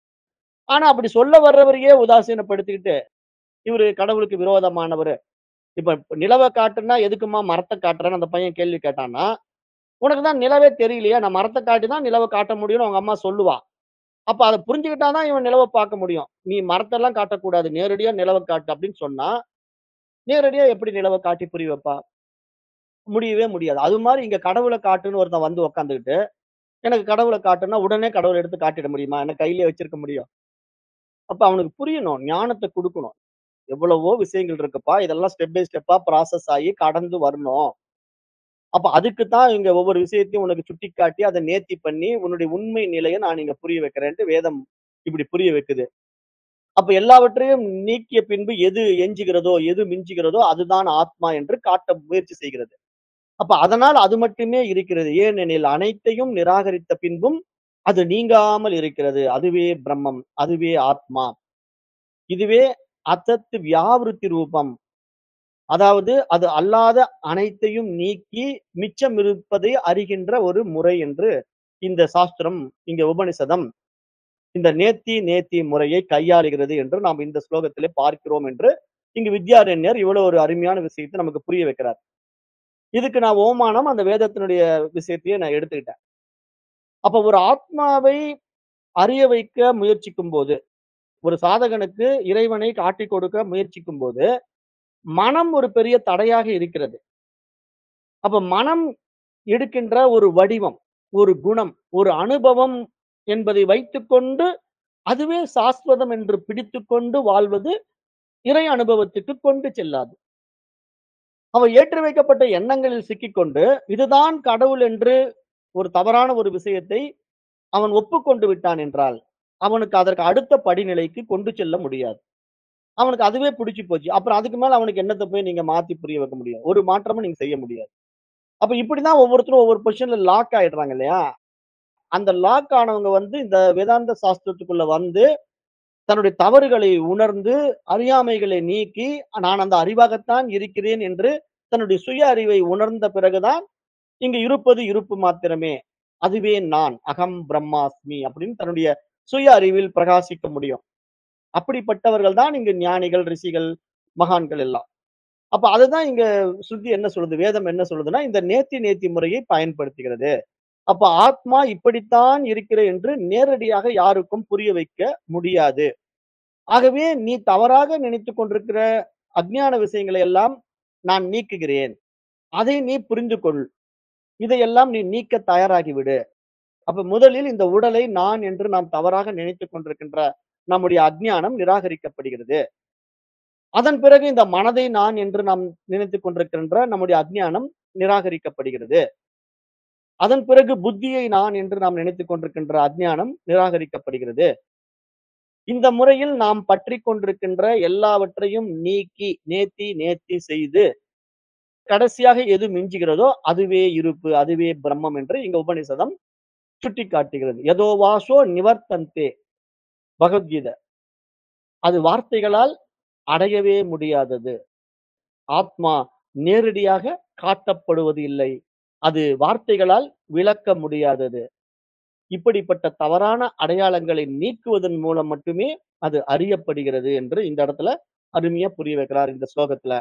ஆனா அப்படி சொல்ல வர்றவரையே உதாசீனப்படுத்திக்கிட்டு, இவரு கடவுளுக்கு விரோதமானவரு. இப்ப நிலவ காட்டுன்னா எதுக்கும்மா மரத்த காட்டுறன்னு அந்த பையன் கேள்வி கேட்டான்னா, உனக்கு தான் நிலவே தெரியலையா? நான் மரத்த காட்டி தான் நிலவ காட்ட முடியும்னு அவங்க அம்மா சொல்லுவா. அப்ப அத புரிஞ்சுக்கிட்டா தான் இவன் நிலவ பார்க்க முடியும். நீ மரத்தெல்லாம் காட்டக்கூடாது. நேரடியா நிலவ காட்டு அப்படின்னு சொன்னா, நேரடியா எப்படி நிலவ காட்டி புரிய வைப்பா? முடியவே முடியாது. அது மாரி இங்க கடவுள காட்டுன்னு ஒருத்தன் வந்து உட்கார்ந்துகிட்டு, எனக்கு கடவுள காட்டுன்னா உடனே கடவுள எடுத்து காட்டிட முடியுமா? என்ன கையிலேயே வச்சிருக்க முடியும்? அப்ப அவனுக்கு புரியணும். ஞானத்த குடுக்கணும். எவ்வளவோ விஷயங்கள் இருக்குப்பா. இதெல்லாம் ஸ்டெப் பை ஸ்டெப்பா ப்ராசஸ் ஆயி கடந்து வரணும். அப்ப அதுக்கு தான் இங்க ஒவ்வொரு விஷயத்தையும் உனக்கு சுட்டிக்காட்டி, அத நேர்த்தி பண்ணி, உன்னுடைய உண்மை நிலைய நான் இங்க புரிய வைக்கிறேன்ட்டு வேதம் இப்படி புரிய வைக்குது. அப்ப எல்லாவற்றையும் நீக்கிய பின்பு எது எஞ்சுகிறதோ, எது மிஞ்சுகிறதோ அதுதான் ஆத்மா என்று காட்ட முயற்சி செய்கிறது. அப்ப அதனால் அது மட்டுமே இருக்கிறது. ஏனெனில் அனைத்தையும் நிராகரித்த பின்பும் அது நீங்காமல் இருக்கிறது. அதுவே பிரம்மம். அதுவே ஆத்மா. இதுவே அசத் வியாவிருத்தி ரூபம். அதாவது அது அல்லாத அனைத்தையும் நீக்கி மிச்சம் இருப்பதை அறிகின்ற ஒரு முறை என்று இந்த சாஸ்திரம், இங்க உபனிஷதம் இந்த நேத்தி நேத்தி முறையை கையாளுகிறது என்று நாம் இந்த ஸ்லோகத்திலே பார்க்கிறோம் என்று இங்கு வித்யாரண்யர் இவ்வளவு ஒரு அருமையான விஷயத்தை நமக்கு புரிய வைக்கிறார். இதுக்கு நான் ஓமானம் அந்த வேதத்தினுடைய விஷயத்தையே நான் எடுத்துக்கிட்டேன். அப்ப ஒரு ஆத்மாவை அறிய வைக்க முயற்சிக்கும்போது, ஒரு சாதகனுக்கு இறைவனை காட்டிக் கொடுக்க முயற்சிக்கும்போது, மனம் ஒரு பெரிய தடையாக இருக்கிறது. அப்ப மனம் எடுக்கின்ற ஒரு வடிவம், ஒரு குணம், ஒரு அனுபவம் என்பதை வைத்துக்கொண்டு, அதுவே சாஸ்வதம் என்று பிடித்துக்கொண்டு வாழ்வது இறை அனுபவத்துக்கு கொண்டு செல்லாது. அவன் ஏற்றி வைக்கப்பட்ட எண்ணங்களில் சிக்கிக்கொண்டு, இதுதான் கடவுள் என்று ஒரு தவறான ஒரு விஷயத்தை அவன் ஒப்புக்கொண்டு விட்டான் என்றால், அவனுக்கு அதற்கு அடுத்த படிநிலைக்கு கொண்டு செல்ல முடியாது. அவனுக்கு அதுவே பிடிச்சு போச்சு. அப்புறம் அதுக்கு மேல அவனுக்கு என்னத்த போய் நீங்க மாத்தி புரிய வைக்க முடியும்? ஒரு மாற்றமும் நீங்க செய்ய முடியாது. அப்ப இப்படிதான் ஒவ்வொருத்தரும் ஒவ்வொரு பொசிஷன்ல லாக் ஆயிடுறாங்க இல்லையா? அந்த லாக் ஆனவங்க வந்து இந்த வேதாந்த சாஸ்திரத்துக்குள்ள வந்து, தன்னுடைய தவறுகளை உணர்ந்து, அறியாமைகளை நீக்கி, நான் அந்த அறிவாகத்தான் இருக்கிறேன் என்று தன்னுடைய சுய அறிவை உணர்ந்த பிறகுதான், இங்கு இருப்பது இருப்பு மாத்திரமே. அதுவே நான். அகம் பிரம்மாஸ்மி அப்படின்னு தன்னுடைய சுய அறிவில் பிரகாசிக்க முடியும். அப்படிப்பட்டவர்கள் தான் இங்கு ஞானிகள், ரிஷிகள், மகான்கள் எல்லாம். அப்ப அதுதான் இங்க ஸ்ருதி என்ன சொல்லுது? வேதம் என்ன சொல்லுதுன்னா, இந்த நேத்தி நேத்தி முறையை பயன்படுத்துகிறது. அப்ப ஆத்மா இப்படித்தான் இருக்கிறது என்று நேரடியாக யாருக்கும் புரிய வைக்க முடியாது. ஆகவே நீ தவறாக நினைத்துக் கொண்டிருக்கிற அஞ்ஞான விஷயங்களை எல்லாம் நான் நீக்குகிறேன். அதை நீ புரிந்து கொள். இதையெல்லாம் நீ நீக்க தயாராகி விடு. அப்ப முதலில் இந்த உடலை நான் என்று நாம் தவறாக நினைத்துக் கொண்டிருக்கின்ற நம்முடைய அஞ்ஞானம் நிராகரிக்கப்படுகிறது. அதன் பிறகு இந்த மனதை நான் என்று நாம் நினைத்துக் கொண்டிருக்கின்ற நம்முடைய அஞ்ஞானம் நிராகரிக்கப்படுகிறது. அதன் பிறகு புத்தியை நான் என்று நாம் நினைத்துக் கொண்டிருக்கின்ற அஞ்ஞானம் நிராகரிக்கப்படுகிறது. இந்த முறையில் நாம் பற்றிக் கொண்டிருக்கின்ற எல்லாவற்றையும் நீக்கி, நேத்தி நேத்தி செய்து, கடைசியாக எது மிஞ்சுகிறதோ அதுவே இருப்பு, அதுவே பிரம்மம் என்று இங்க உபநிஷதம் சுட்டிக்காட்டுகிறது. யதோ வாசோ நிவர்த்தந்தே பகவத்கீதை. அது வார்த்தைகளால் அடையவே முடியாதது. ஆத்மா நேரடியாக காட்டப்படுவது இல்லை. அது வார்த்தைகளால் விளக்க முடியாதது. இப்படிப்பட்ட தவறான அடையாளங்களை நீக்குவதன் மூலம் மட்டுமே அது அறியப்படுகிறது என்று இந்த இடத்துல அருமையா புரிய வைக்கிறார் இந்த ஸ்லோகத்துல.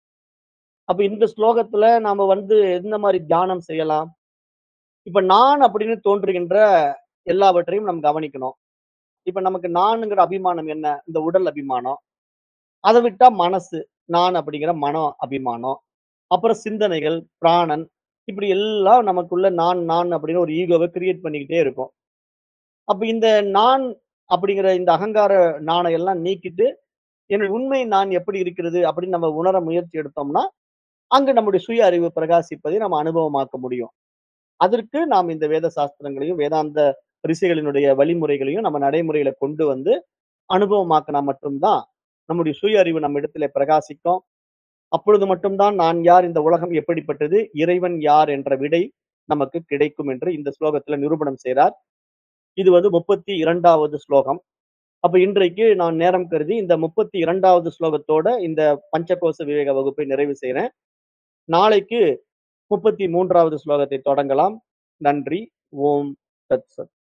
அப்ப இந்த ஸ்லோகத்துல நாம வந்து எந்த மாரி தியானம் செய்யலாம்? இப்ப நான் அப்படின்னு தோன்றுகின்ற எல்லாவற்றையும் நாம் கவனிக்கணும். இப்ப நமக்கு நான்ங்கிற அபிமானம் என்ன? இந்த உடல் அபிமானம். அத விட்டா மனசு. நான் அப்படிங்கிற மனோ அபிமானம். அப்புறம் சிந்தனைகள், பிராணன் இப்படி எல்லாம் நமக்குள்ள நான் நான் அப்படின்னு ஒரு ஈகோவ கிரியேட் பண்ணிக்கிட்டே இருக்கும். அப்ப இந்த நான் அப்படிங்கிற இந்த அகங்கார நாண எல்லாம் நீக்கிட்டு, என்னுடைய உண்மை நான் எப்படி இருக்கிறது அப்படின்னு நம்ம உணர முயற்சி எடுத்தோம்னா, அங்கு நம்முடைய சுய அறிவு பிரகாசிப்பதை நம்ம அனுபவமாக்க முடியும். அதற்கு நாம் இந்த வேத சாஸ்திரங்களையும், வேதாந்த ரிஷிகளினுடைய வழிமுறைகளையும் நம்ம நடைமுறையில கொண்டு வந்து, அனுபவமாக்கினா மட்டும்தான் நம்முடைய சுய அறிவு நம்ம இடத்துல பிரகாசிக்கும் அப்பொழுது மட்டும்தான் நான் யார் இந்த உலகம் எப்படிப்பட்டது இறைவன் யார் என்ற விடை நமக்கு கிடைக்கும் என்று இந்த ஸ்லோகத்துல நிரூபணம் செய்றார் இது வந்து முப்பத்தி இரண்டாவது ஸ்லோகம் அப்ப இன்றைக்கு நான் நேரம் கருதி இந்த முப்பத்தி இரண்டாவது ஸ்லோகத்தோட இந்த பஞ்சகோச விவேக வகுப்பை நிறைவு செய்றேன் நாளைக்கு முப்பத்தி மூன்றாவது ஸ்லோகத்தை தொடங்கலாம் நன்றி ஓம் தத் சத்